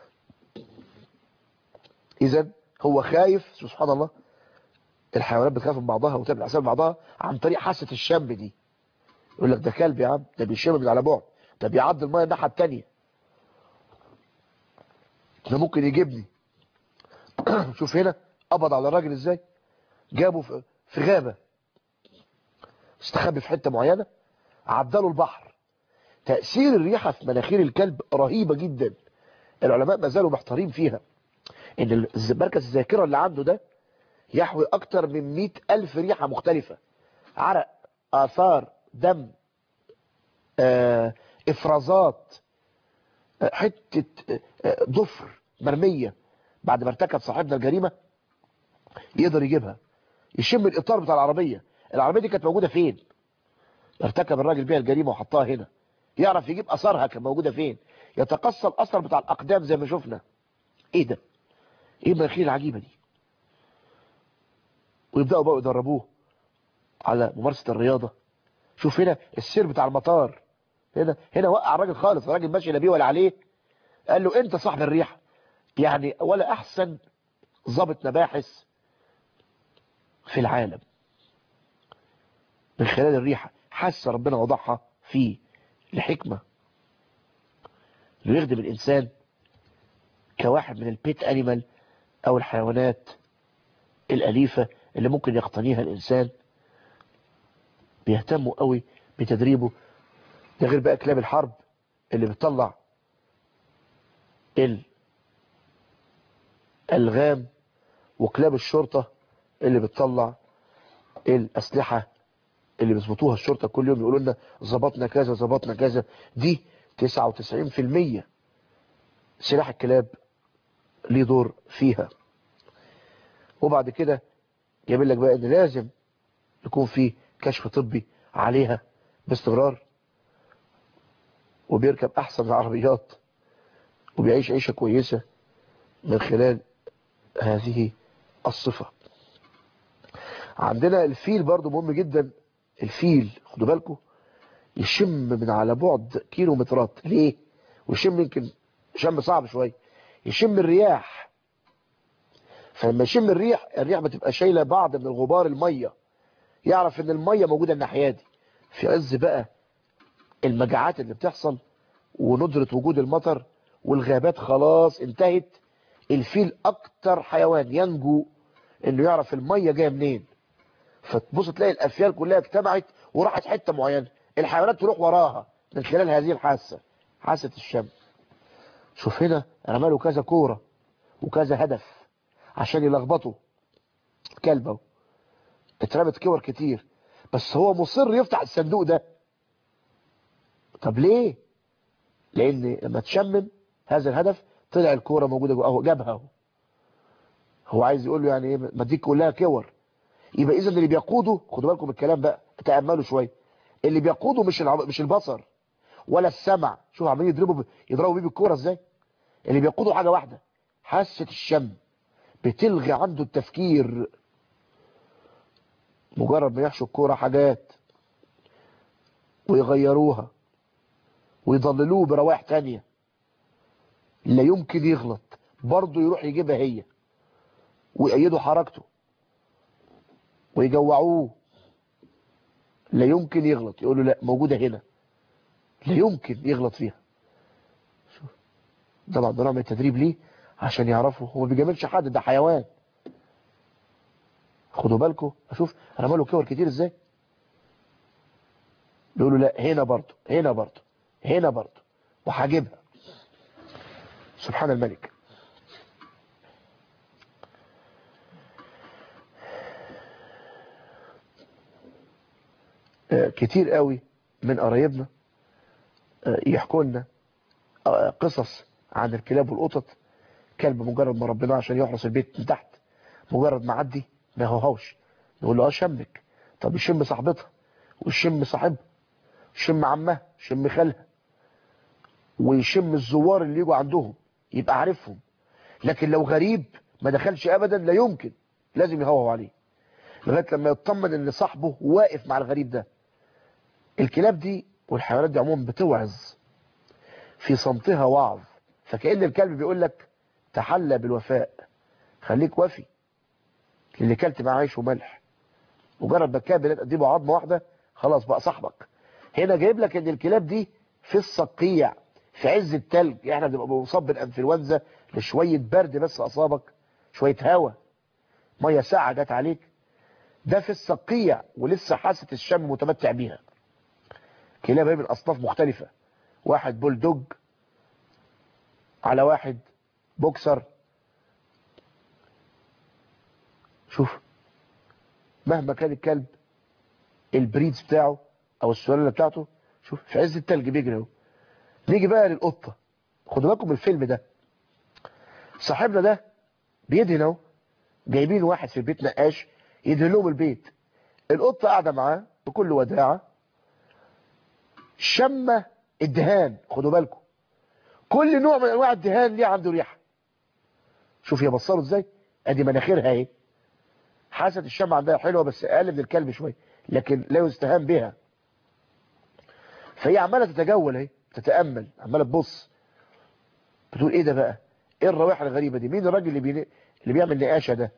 اذا هو خايف سبحان الله الحيوانات بتخاف من بعضها وتعمل حساب بعضها عن طريق حاسه الشم دي يقول لك ده كلب يا عم ده بيشم من على بعد ده بيعدي الميه الناحيه الثانيه ده ممكن يجيبني شوف هنا قبض على الراجل ازاي جابه في في غابه استخبي في حته معينه عدله البحر تاثير الريحه في مناخير الكلب رهيبه جدا العلماء ما زالوا محتارين فيها ان مركز الذاكره اللي عنده ده يحوي اكتر من مئة الف ريحه مختلفه عرق اثار دم آه، افرازات آه، حته آه، ضفر مرميه بعد ما ارتكب صاحبنا الجريمه يقدر يجيبها يشم الاطار بتاع العربيه العربيه دي كانت موجوده فين ارتكب الراجل بيها الجريمه وحطها هنا يعرف يجيب اثرها كانت موجوده فين يتقصى الاثر بتاع الاقدام زي ما شفنا ايه ده ايه المناخير العجيبه دي ويبداوا بقى يدربوه على ممارسه الرياضه شوف هنا السير بتاع المطار هنا هنا وقع الراجل خالص الراجل ماشي لا بيه ولا عليه قال له انت صاحب الريحه يعني ولا احسن ضابط مباحث في العالم من خلال الريحه حس ربنا وضعها فيه لحكمه انه يخدم الانسان كواحد من البيت انيمال او الحيوانات الاليفه اللي ممكن يقتنيها الانسان بيهتموا قوي بتدريبه ده غير بقى كلاب الحرب اللي بتطلع الالغام وكلاب الشرطه اللي بتطلع الاسلحه اللي بيظبطوها الشرطة كل يوم يقولوا لنا ظبطنا كذا ظبطنا كذا دي 99% سلاح الكلاب ليه دور فيها وبعد كده جايب لك بقى ان لازم يكون في كشف طبي عليها باستمرار وبيركب احسن العربيات وبيعيش عيشة كويسة من خلال هذه الصفة عندنا الفيل برضو مهم جدا الفيل خدوا بالكم يشم من على بعد كيلومترات ليه ويشم يمكن شم صعب شوية يشم الرياح فلما يشم الريح الريح بتبقى شايلة بعض من الغبار المية يعرف ان المية موجودة الناحية دي في عز بقى المجاعات اللي بتحصل وندرة وجود المطر والغابات خلاص انتهت الفيل اكتر حيوان ينجو انه يعرف المية جاية منين فتبص تلاقي الافيال كلها اجتمعت وراحت حتة معينة الحيوانات تروح وراها من خلال هذه الحاسة حاسة الشم شوف هنا رماله كذا كورة وكذا هدف عشان يلخبطوا كلبه اترمت كور كتير بس هو مصر يفتح الصندوق ده طب ليه لان لما تشمم هذا الهدف طلع الكوره موجوده جوه اهو جابها اهو هو عايز يقول له يعني ايه ما دي كلها كور يبقى اذا اللي بيقوده خدوا بالكم من الكلام بقى تاملوا شويه اللي بيقوده مش العب... مش البصر ولا السمع شوف عمالين يضربوا ب... يضربوا بيه بالكوره ازاي اللي بيقوده حاجه واحده حاسه الشم بتلغي عنده التفكير مجرد ما يحشوا الكوره حاجات ويغيروها ويضللوه بروايح تانية لا يمكن يغلط برضه يروح يجيبها هي ويأيدوا حركته ويجوعوه لا يمكن يغلط يقول له لا موجودة هنا لا يمكن يغلط فيها شوف طبعا ده نوع من التدريب ليه عشان يعرفوا هو ما بيجاملش حد ده حيوان خدوا بالكم اشوف انا ماله كور كتير ازاي بيقولوا لا هنا برضه هنا برضه هنا برضه وهجيبها سبحان الملك كتير قوي من قرايبنا يحكوا لنا قصص عن الكلاب والقطط كلب مجرد ما ربنا عشان يحرس البيت من تحت مجرد ما عدي ما هوهوش نقول له اه شمك طب يشم صاحبتها ويشم صاحبها يشم عمها يشم خالها ويشم الزوار اللي يجوا عندهم يبقى عارفهم لكن لو غريب ما دخلش ابدا لا يمكن لازم يهوهو عليه لغايه لما يطمن ان صاحبه واقف مع الغريب ده الكلاب دي والحيوانات دي عموما بتوعظ في صمتها وعظ فكأن الكلب بيقول لك تحلى بالوفاء خليك وفي اللي كلت معاه عيش وملح مجرد ما الكلب تقدمه عظمه واحده خلاص بقى صاحبك هنا جايب لك ان الكلاب دي في الصقيع في عز التلج احنا بنبقى مصاب بالانفلونزا لشويه برد بس اصابك شويه هوا ميه ساقعه جت عليك ده في الصقيع ولسه حاسه الشم متمتع بيها كلاب من اصناف مختلفه واحد بولدوج على واحد بوكسر شوف مهما كان الكلب البريدز بتاعه او السلالة بتاعته شوف في عز التلج بيجري اهو نيجي بقى للقطة خدوا بالكم من الفيلم ده صاحبنا ده بيدهن اهو جايبين واحد في البيت نقاش يدهن لهم البيت القطة قاعدة معاه بكل وداعة شمة الدهان خدوا بالكم كل نوع من انواع الدهان ليه عنده ريحه شوف هي بصله ازاي ادي مناخيرها اهي حاسه الشمع عندها حلوه بس اقل من الكلب شويه لكن لا يستهان بها فهي عماله تتجول اهي تتامل عماله تبص بتقول ايه ده بقى ايه الروائح الغريبه دي مين الراجل اللي بي... اللي بيعمل نقاشه ده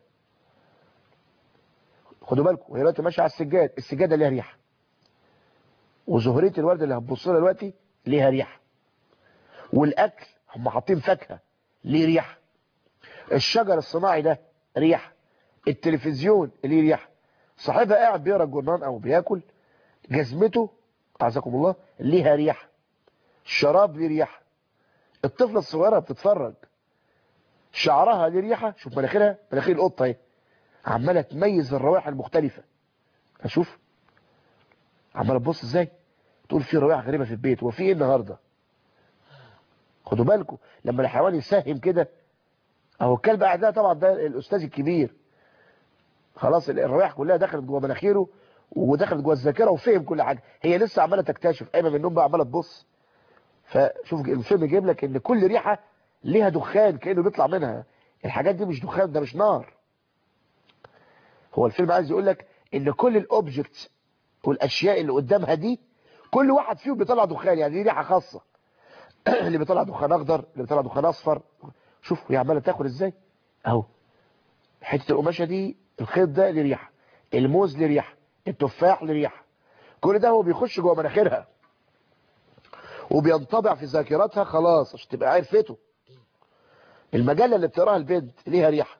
خدوا بالكم وهي دلوقتي ماشيه على السجاد السجاده ليها ريحه وزهريه الورد اللي هتبص لها دلوقتي ليها ريحه والاكل هم حاطين فاكهه ليه ريحه الشجر الصناعي ده ريحه التلفزيون ليه ريحه صاحبها قاعد بيقرا الجورنال او بياكل جزمته اعزكم الله ليها ريحه الشراب ليه ريحه الطفله الصغيره بتتفرج شعرها ليه ريحه شوف مناخيرها مناخير القطه اهي عماله تميز الروائح المختلفه اشوف عمال تبص ازاي تقول في روائح غريبه في البيت هو في ايه النهارده خدوا بالكم لما الحيوان يساهم كده اهو الكلب قاعد ده طبعا ده الاستاذ الكبير خلاص الروائح كلها دخلت جوه مناخيره ودخلت جوه الذاكره وفهم كل حاجه هي لسه عماله تكتشف قايمه من النوم بقى عماله تبص فشوف الفيلم جايب لك ان كل ريحه ليها دخان كانه بيطلع منها الحاجات دي مش دخان ده مش نار هو الفيلم عايز يقول لك ان كل الاوبجكتس والاشياء اللي قدامها دي كل واحد فيهم بيطلع دخان يعني دي ريحه خاصه اللي بيطلع دخان اخضر اللي بيطلع دخان اصفر شوف هي عماله تاكل ازاي اهو حته القماشه دي الخيط ده له ريحه الموز له ريحه التفاح له ريحه كل ده هو بيخش جوه مناخيرها وبينطبع في ذاكرتها خلاص عشان تبقى عرفته المجله اللي بتقراها البنت ليها ريحه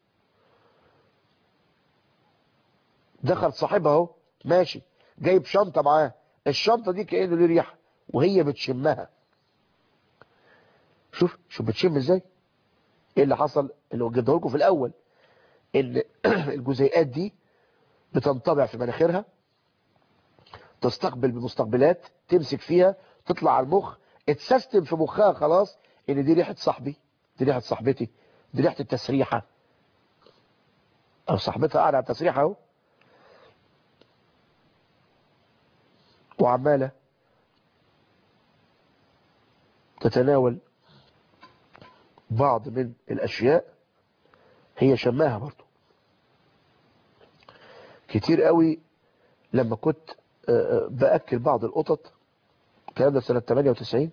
دخل صاحبها اهو ماشي جايب شنطه معاه الشنطه دي كانه ليه ريحه وهي بتشمها شوف شوف بتشم ازاي ايه اللي حصل اللي وجدته لكم في الاول ان الجزيئات دي بتنطبع في مناخيرها تستقبل بمستقبلات تمسك فيها تطلع على المخ اتسيستم في مخها خلاص ان دي ريحه صاحبي دي ريحه صاحبتي دي ريحه التسريحه او صاحبتها قاعده على التسريحه اهو وعماله تتناول بعض من الاشياء هي شماها برضو كتير قوي لما كنت باكل بعض القطط الكلام ده سنه 98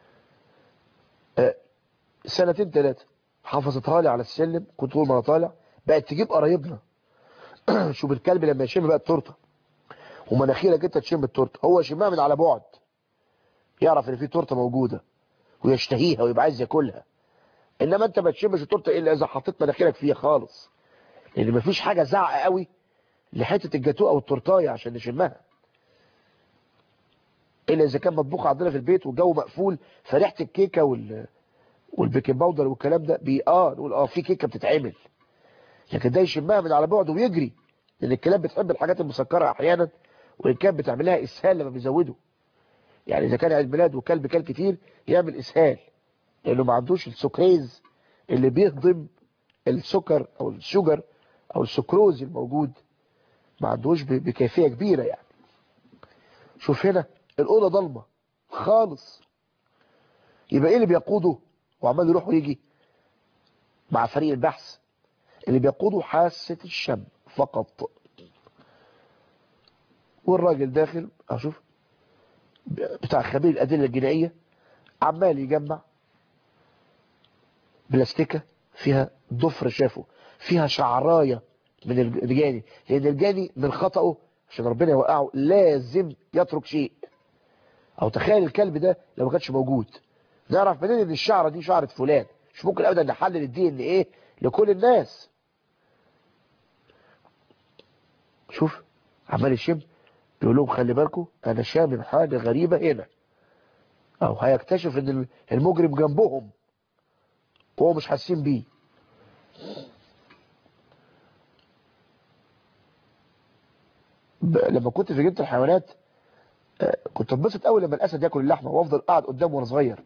سنتين ثلاثه حافظتها لي على السلم كنت طول ما انا طالع بقت تجيب قرايبنا شوف الكلب لما يشم بقى التورته ومناخيرك انت تشم التورته هو يشمها من على بعد يعرف ان في تورته موجوده ويشتهيها ويبقى عايز ياكلها انما انت ما تشمش التورته الا اذا حطيت مناخيرك فيها خالص لان مفيش حاجه زعق قوي لحته الجاتوه او التورتايه عشان نشمها الا اذا كان مطبوخ عندنا في البيت والجو مقفول فريحه الكيكه وال والبيكنج باودر والكلام ده بي اه نقول اه في كيكه بتتعمل لكن ده يشمها من على بعد ويجري لان الكلاب بتحب الحاجات المسكره احيانا وان كان بتعمل لها اسهال لما بيزودوا يعني اذا كان عيد ميلاد وكلب كل كتير يعمل اسهال لانه ما عندوش السكريز اللي بيهضم السكر او الشجر او السكروز الموجود ما عندوش بكيفيه كبيره يعني شوف هنا الاوضه ضلمه خالص يبقى ايه اللي بيقوده وعمال يروح ويجي مع فريق البحث اللي بيقوده حاسه الشم فقط والراجل داخل اشوف بتاع خبير الادله الجنائيه عمال يجمع بلاستيكه فيها ضفر شافه فيها شعرايه من الجاني لان الجاني من خطأه عشان ربنا يوقعه لازم يترك شيء او تخيل الكلب ده لو ما كانش موجود نعرف منين ان الشعره دي شعره فلان مش ممكن ابدا نحلل الدي ان ايه لكل الناس شوف عمال يشم بيقول لهم خلي بالكم انا شامم حاجه غريبه هنا او هيكتشف ان المجرم جنبهم وهو مش حاسين بيه لما كنت في جنينه الحيوانات كنت اتبسط قوي لما الاسد ياكل اللحمه وافضل قاعد قدامه وانا صغير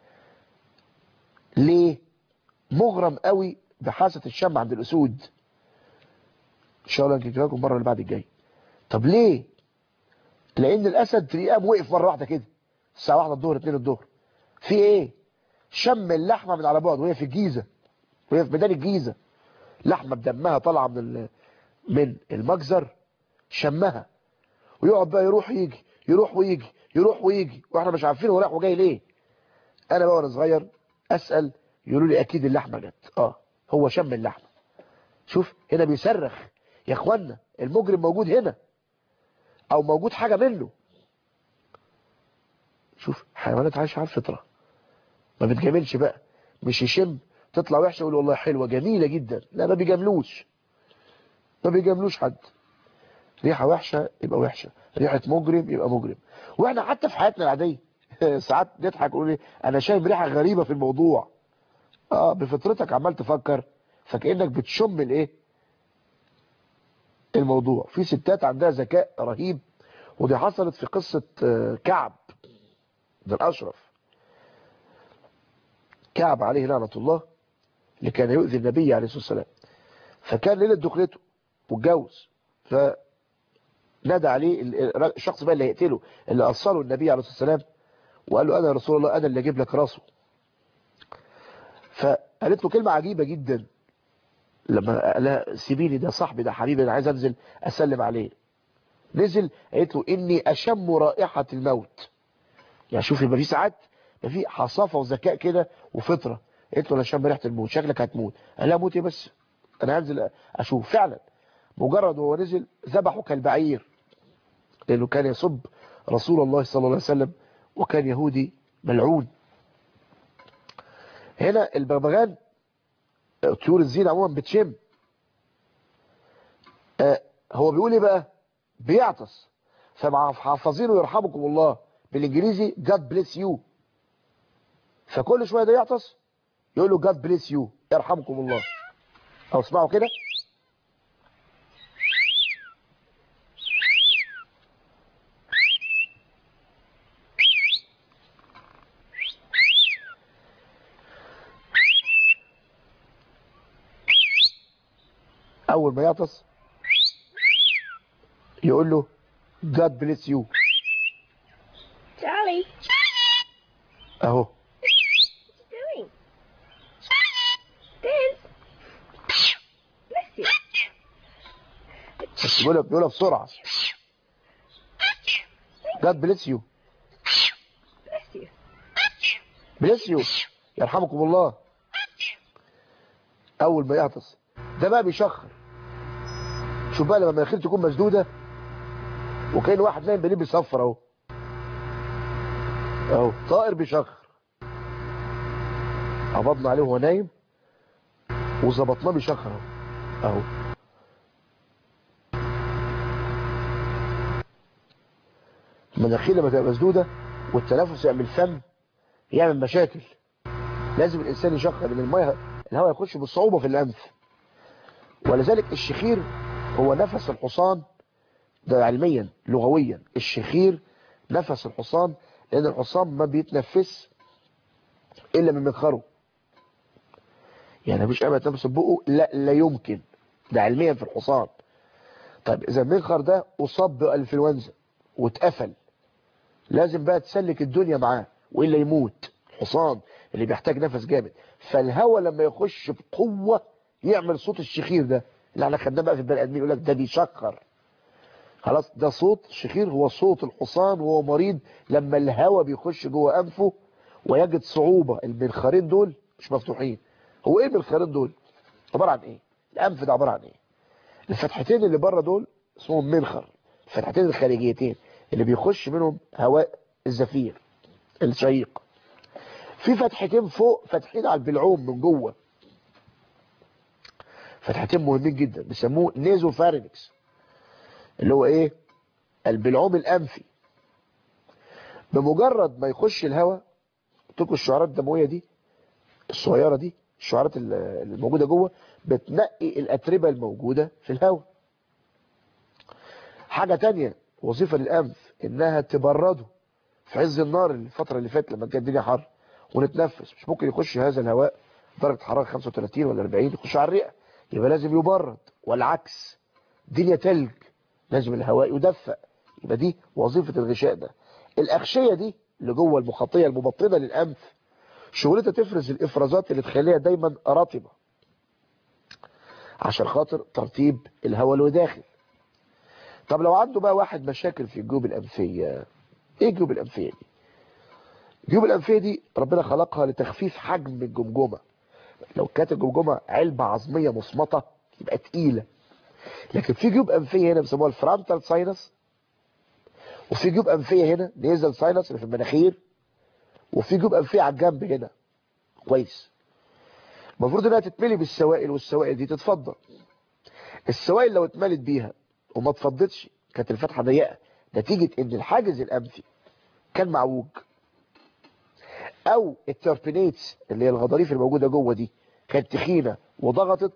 ليه مغرم قوي بحاسه الشم عند الاسود ان شاء الله نجيب لكم المره اللي بعد الجاي طب ليه لان الاسد تلاقيه قام وقف مره واحده كده الساعه 1 الظهر 2 الظهر في ايه شم اللحمه من على بعد وهي في الجيزه وهي في ميدان الجيزه لحمه بدمها طالعه من من المجزر شمها ويقعد بقى يروح يجي يروح ويجي يروح ويجي واحنا مش عارفين هو رايح وجاي ليه انا بقى وانا صغير اسال يقولوا لي اكيد اللحمه جت اه هو شم اللحمه شوف هنا بيصرخ يا اخوانا المجرم موجود هنا او موجود حاجه منه شوف حيوانات عايشه على الفطره ما بتجاملش بقى مش يشم تطلع وحشه يقول والله حلوه جميله جدا لا ما بيجاملوش ما بيجاملوش حد ريحه وحشه يبقى وحشه ريحه مجرم يبقى مجرم واحنا حتى في حياتنا العاديه ساعات نضحك نقول ايه انا شايف ريحه غريبه في الموضوع اه بفطرتك عمال تفكر فكانك بتشم الايه الموضوع في ستات عندها ذكاء رهيب ودي حصلت في قصة آه، كعب بن الأشرف كعب عليه لعنة الله اللي كان يؤذي النبي عليه الصلاة والسلام فكان ليلة دخلته واتجوز فنادى عليه ال- ال- الشخص بقى اللي هيقتله اللي أصله النبي عليه الصلاة والسلام وقال له أنا يا رسول الله أنا اللي أجيب لك راسه فقالت له كلمة عجيبة جدا لما قال لها سيبيني ده صاحبي ده حبيبي أنا عايز أنزل أسلم عليه نزل قالت له إني أشم رائحة الموت يعني شوف يبقى في ساعات يبقى في حصافة وذكاء كده وفطرة قالت له أنا شم ريحة الموت شكلك هتموت قال لها موتي بس أنا هنزل أشوف فعلا مجرد وهو نزل ذبحه كالبعير لأنه كان يصب رسول الله صلى الله عليه وسلم وكان يهودي ملعون هنا البغبغان طيور الزين عموما بتشم آه، هو بيقول ايه بقى بيعطس فمع حافظينه يرحمكم الله بالانجليزي God bless you فكل شويه ده يعطس يقول له God bless you يرحمكم الله او اسمعوا كده اول ما يعطس يقول له God bless you Charlie, اهو what you doing? Dance. Bless you. بس بيقولها بيقولها بسرعه God bless you Bless you. bless you يرحمكم الله اول ما يعطس ده بقى بيشخر شوف بقى لما مناخير تكون مسدوده وكان واحد نايم بالليل بيصفر اهو اهو طائر بيشخر قبضنا عليه وهو نايم وظبطناه بيشخر اهو اهو المناخير لما تبقى مسدوده والتنفس يعمل فم يعمل مشاكل لازم الانسان يشخر لان الميه الهواء يخش بصعوبه في الانف ولذلك الشخير هو نفس الحصان ده علميا لغويا الشخير نفس الحصان لان الحصان ما بيتنفس الا من منخره يعني مفيش ابدا تنفس بقه لا لا يمكن ده علميا في الحصان طيب اذا المنخر ده اصاب بالانفلونزا واتقفل لازم بقى تسلك الدنيا معاه والا يموت الحصان اللي بيحتاج نفس جامد فالهواء لما يخش بقوه يعمل صوت الشخير ده اللي احنا خدناه بقى في البني ادمين يقول لك ده بيشخر خلاص ده صوت الشخير هو صوت الحصان وهو مريض لما الهواء بيخش جوه انفه ويجد صعوبه المنخرين دول مش مفتوحين هو ايه المنخرين دول عباره عن ايه الانف ده عباره عن ايه الفتحتين اللي بره دول اسمهم منخر الفتحتين الخارجيتين اللي بيخش منهم هواء الزفير الشهيق في فتحتين فوق فتحين على البلعوم من جوه فتحتين مهمين جدا بيسموه نيزو فارينكس اللي هو ايه البلعوم الانفي بمجرد ما يخش الهواء تلك الشعارات الدمويه دي الصغيره دي الشعارات ال- الموجوده جوه بتنقي الاتربه الموجوده في الهواء حاجه تانية وظيفه للانف انها تبرده في عز النار الفتره اللي فاتت لما كانت الدنيا حر ونتنفس مش ممكن يخش هذا الهواء درجه حراره 35 ولا 40 يخش على الرئه يبقى لازم يبرد والعكس دنيا تلج لازم الهواء يدفأ يبقى دي وظيفة الغشاء ده الأغشية دي اللي جوه المخاطية المبطنة للأنف شغلتها تفرز الإفرازات اللي تخليها دايما رطبة عشان خاطر ترتيب الهواء اللي داخل طب لو عنده بقى واحد مشاكل في الجيوب الأنفية ايه الجيوب الأنفية دي الجيوب الأنفية دي ربنا خلقها لتخفيف حجم الجمجمة لو كانت الجمجمة علبة عظمية مصمتة يبقى تقيلة لكن في جيوب أنفية هنا بيسموها الفرونتال ساينس وفي جيوب أنفية هنا نيزل ساينس اللي في المناخير وفي جيوب أنفية على الجنب هنا كويس المفروض انها تتملي بالسوائل والسوائل دي تتفضل السوائل لو اتملت بيها وما اتفضتش كانت الفتحة ضيقة نتيجة ان الحاجز الأنفي كان معوج او التربينيتس اللي هي الغضاريف الموجودة جوه دي كانت تخينة وضغطت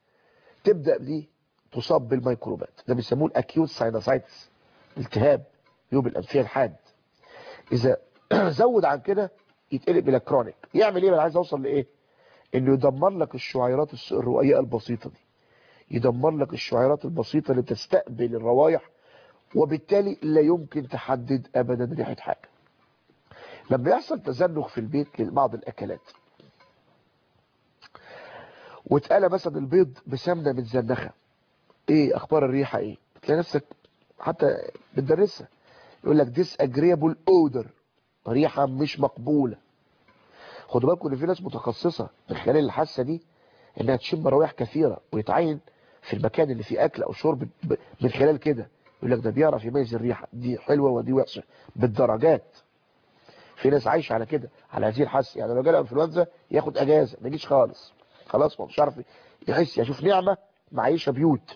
تبدأ دي تصاب بالميكروبات ده بيسموه الاكيوت ساينوسايتس التهاب يوم الأنفية الحاد إذا زود عن كده يتقلب إلى كرونيك يعمل إيه أنا عايز أوصل لإيه إنه يدمر لك الشعيرات الس- الرؤية البسيطة دي يدمر لك الشعيرات البسيطة اللي تستقبل الروايح وبالتالي لا يمكن تحدد أبدا ريحة حاجة لما يحصل تزنخ في البيت لبعض الأكلات واتقال مثلا البيض بسمنة متزنخة ايه اخبار الريحة ايه تلاقي نفسك حتى بتدرسها يقول لك disagreeable odor ريحة مش مقبولة خدوا بالكم ان في ناس متخصصة من خلال الحاسة دي انها تشم روايح كثيرة ويتعين في المكان اللي فيه اكل او شرب ب- من خلال كده يقول لك ده بيعرف يميز الريحة دي حلوة ودي وحشة بالدرجات في ناس عايشة على كده على هذه الحاسة يعني لو جاله انفلونزا ياخد اجازة ما يجيش خالص خلاص ما هو مش عارف يحس يشوف نعمة معيشة بيوت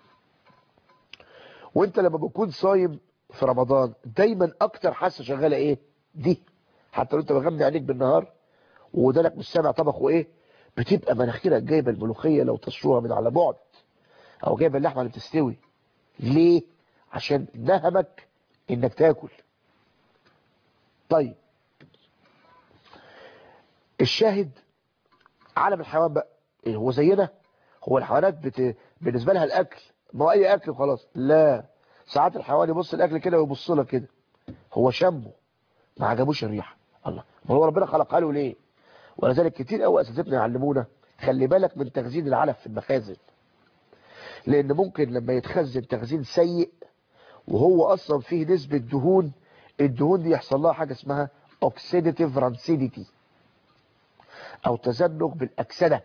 وانت لما بتكون صايم في رمضان دايما اكتر حاسه شغاله ايه دي حتى لو انت مغمي عينيك بالنهار ودانك مش سامع طبخه ايه بتبقى مناخيرك جايبه الملوخيه لو تشروها من على بعد او جايبه اللحمه اللي بتستوي ليه عشان نهمك انك تاكل طيب الشاهد عالم الحيوان بقى إيه هو زينا هو الحيوانات بت... بالنسبه لها الاكل ما هو اي اكل وخلاص لا ساعات الحيوان يبص الاكل كده ويبص لك كده هو شمه ما عجبوش الريحه الله ما هو ربنا خلقها له ليه ولذلك كتير قوي اساتذتنا يعلمونا خلي بالك من تخزين العلف في المخازن لان ممكن لما يتخزن تخزين سيء وهو اصلا فيه نسبه دهون الدهون دي يحصل لها حاجه اسمها اوكسيديتيف رانسيديتي او تزنق بالاكسده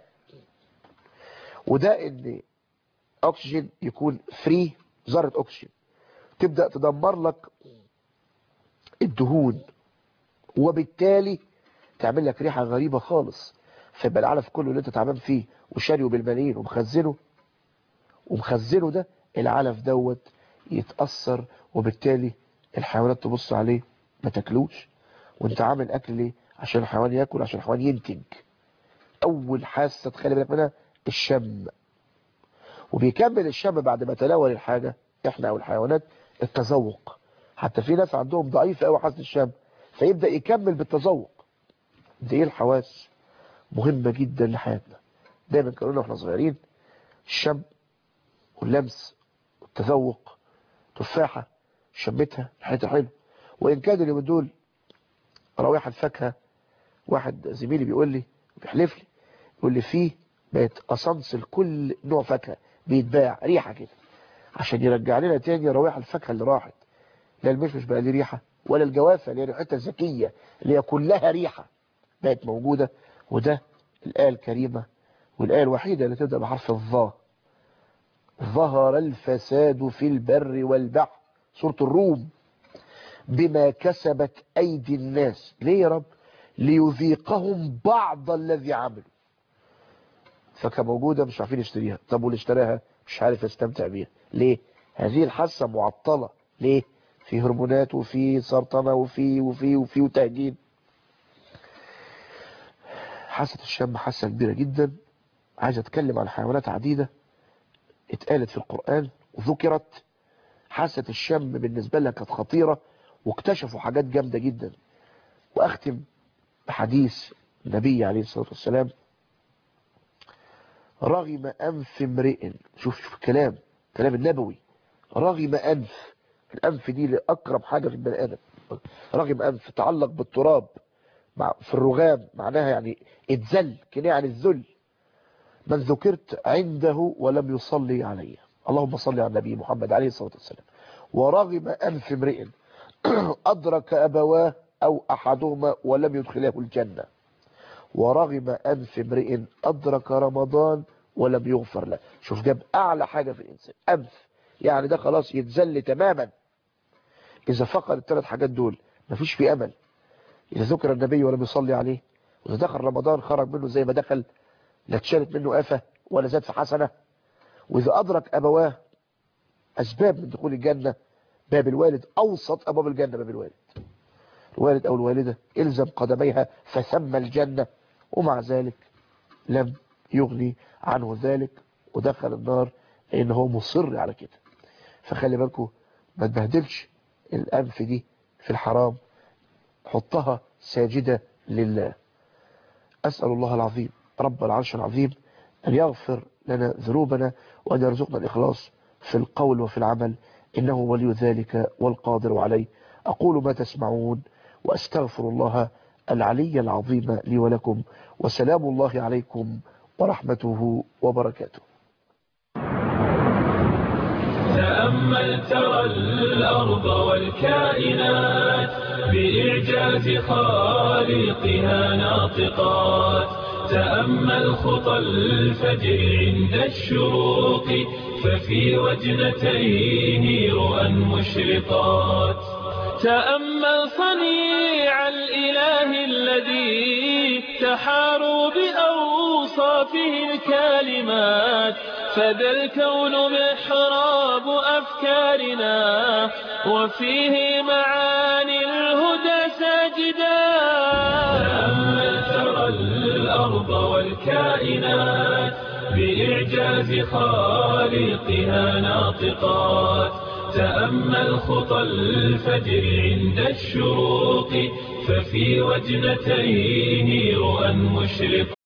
وده ان اكسجين يكون فري ذره اكسجين تبدا تدمر لك الدهون وبالتالي تعمل لك ريحه غريبه خالص فيبقى العلف كله اللي انت تعبان فيه وشاريه بالملايين ومخزنه ومخزنه ده العلف دوت يتاثر وبالتالي الحيوانات تبص عليه ما تاكلوش وانت عامل اكل ليه عشان الحيوان ياكل عشان الحيوان ينتج اول حاسه تخلي بالك منها الشم وبيكمل الشم بعد ما تناول الحاجه احنا او الحيوانات التذوق حتى في ناس عندهم ضعيف قوي حاسه الشم فيبدا يكمل بالتذوق دي ايه الحواس مهمه جدا لحياتنا دايما كانوا لنا واحنا صغيرين الشم واللمس والتذوق تفاحه شمتها ريحتها حلو وان كان اليومين دول روايح الفاكهه واحد زميلي بيقول لي بيحلف لي يقول لي فيه بقت اسانس لكل نوع فاكهه بيتباع ريحه كده عشان يرجع لنا تاني روايح الفاكهه اللي راحت لا المشمش بقى ليه ريحه ولا الجوافه اللي هي ريحتها الذكيه اللي هي كلها ريحه بقت موجوده وده الايه الكريمه والايه الوحيده اللي تبدا بحرف الظا ظهر الفساد في البر والبحر سوره الروم بما كسبت ايدي الناس ليه يا رب ليذيقهم بعض الذي عملوا فكان موجوده مش عارفين يشتريها طب واللي اشتراها مش عارف يستمتع بيها ليه هذه الحاسه معطله ليه في هرمونات وفي سرطانه وفي وفي وفي وتهجين حاسه الشم حاسه كبيره جدا عايز اتكلم عن حيوانات عديده اتقالت في القران وذكرت حاسه الشم بالنسبه لها كانت خطيره واكتشفوا حاجات جامده جدا واختم بحديث النبي عليه الصلاه والسلام رغم أنف امرئ شوف شوف الكلام كلام النبوي رغم أنف الأنف دي لأقرب حاجة في البني آدم رغم أنف تعلق بالتراب مع في الرغام معناها يعني اتذل كناية عن الذل من ذكرت عنده ولم يصلي عليه اللهم صل على النبي محمد عليه الصلاة والسلام ورغم أنف امرئ أدرك أبواه أو أحدهما ولم يدخله الجنة ورغم أنف امرئ أدرك رمضان ولم يغفر له شوف جاب أعلى حاجة في الإنسان أنف يعني ده خلاص يتذل تماما إذا فقد الثلاث حاجات دول مفيش في أمل إذا ذكر النبي ولم يصلي عليه وإذا دخل رمضان خرج منه زي ما دخل لا اتشالت منه آفة ولا زاد في حسنة وإذا أدرك أبواه أسباب من دخول الجنة باب الوالد أوسط أبواب الجنة باب الوالد الوالد أو الوالدة إلزم قدميها فثم الجنة ومع ذلك لم يغني عنه ذلك ودخل النار لأنه هو مصر على كده فخلي بالكم ما تبهدلش الأنف دي في الحرام حطها ساجدة لله أسأل الله العظيم رب العرش العظيم أن يغفر لنا ذنوبنا وأن يرزقنا الإخلاص في القول وفي العمل إنه ولي ذلك والقادر عليه أقول ما تسمعون وأستغفر الله العلي العظيم لي ولكم وسلام الله عليكم ورحمته وبركاته تأمل ترى الأرض والكائنات بإعجاز خالقها ناطقات تأمل خطى الفجر عند الشروق ففي وجنتيه رؤى مشرقات تأمل صنيع الإله الذي تحاروا بأوصافه الكالمات فذا الكون محراب أفكارنا وفيه معاني الهدى ساجدا تأمل ترى الأرض والكائنات بإعجاز خالقها ناطقات تأمل خطى الفجر عند الشروق ففي وجنتيه رؤى مشرقات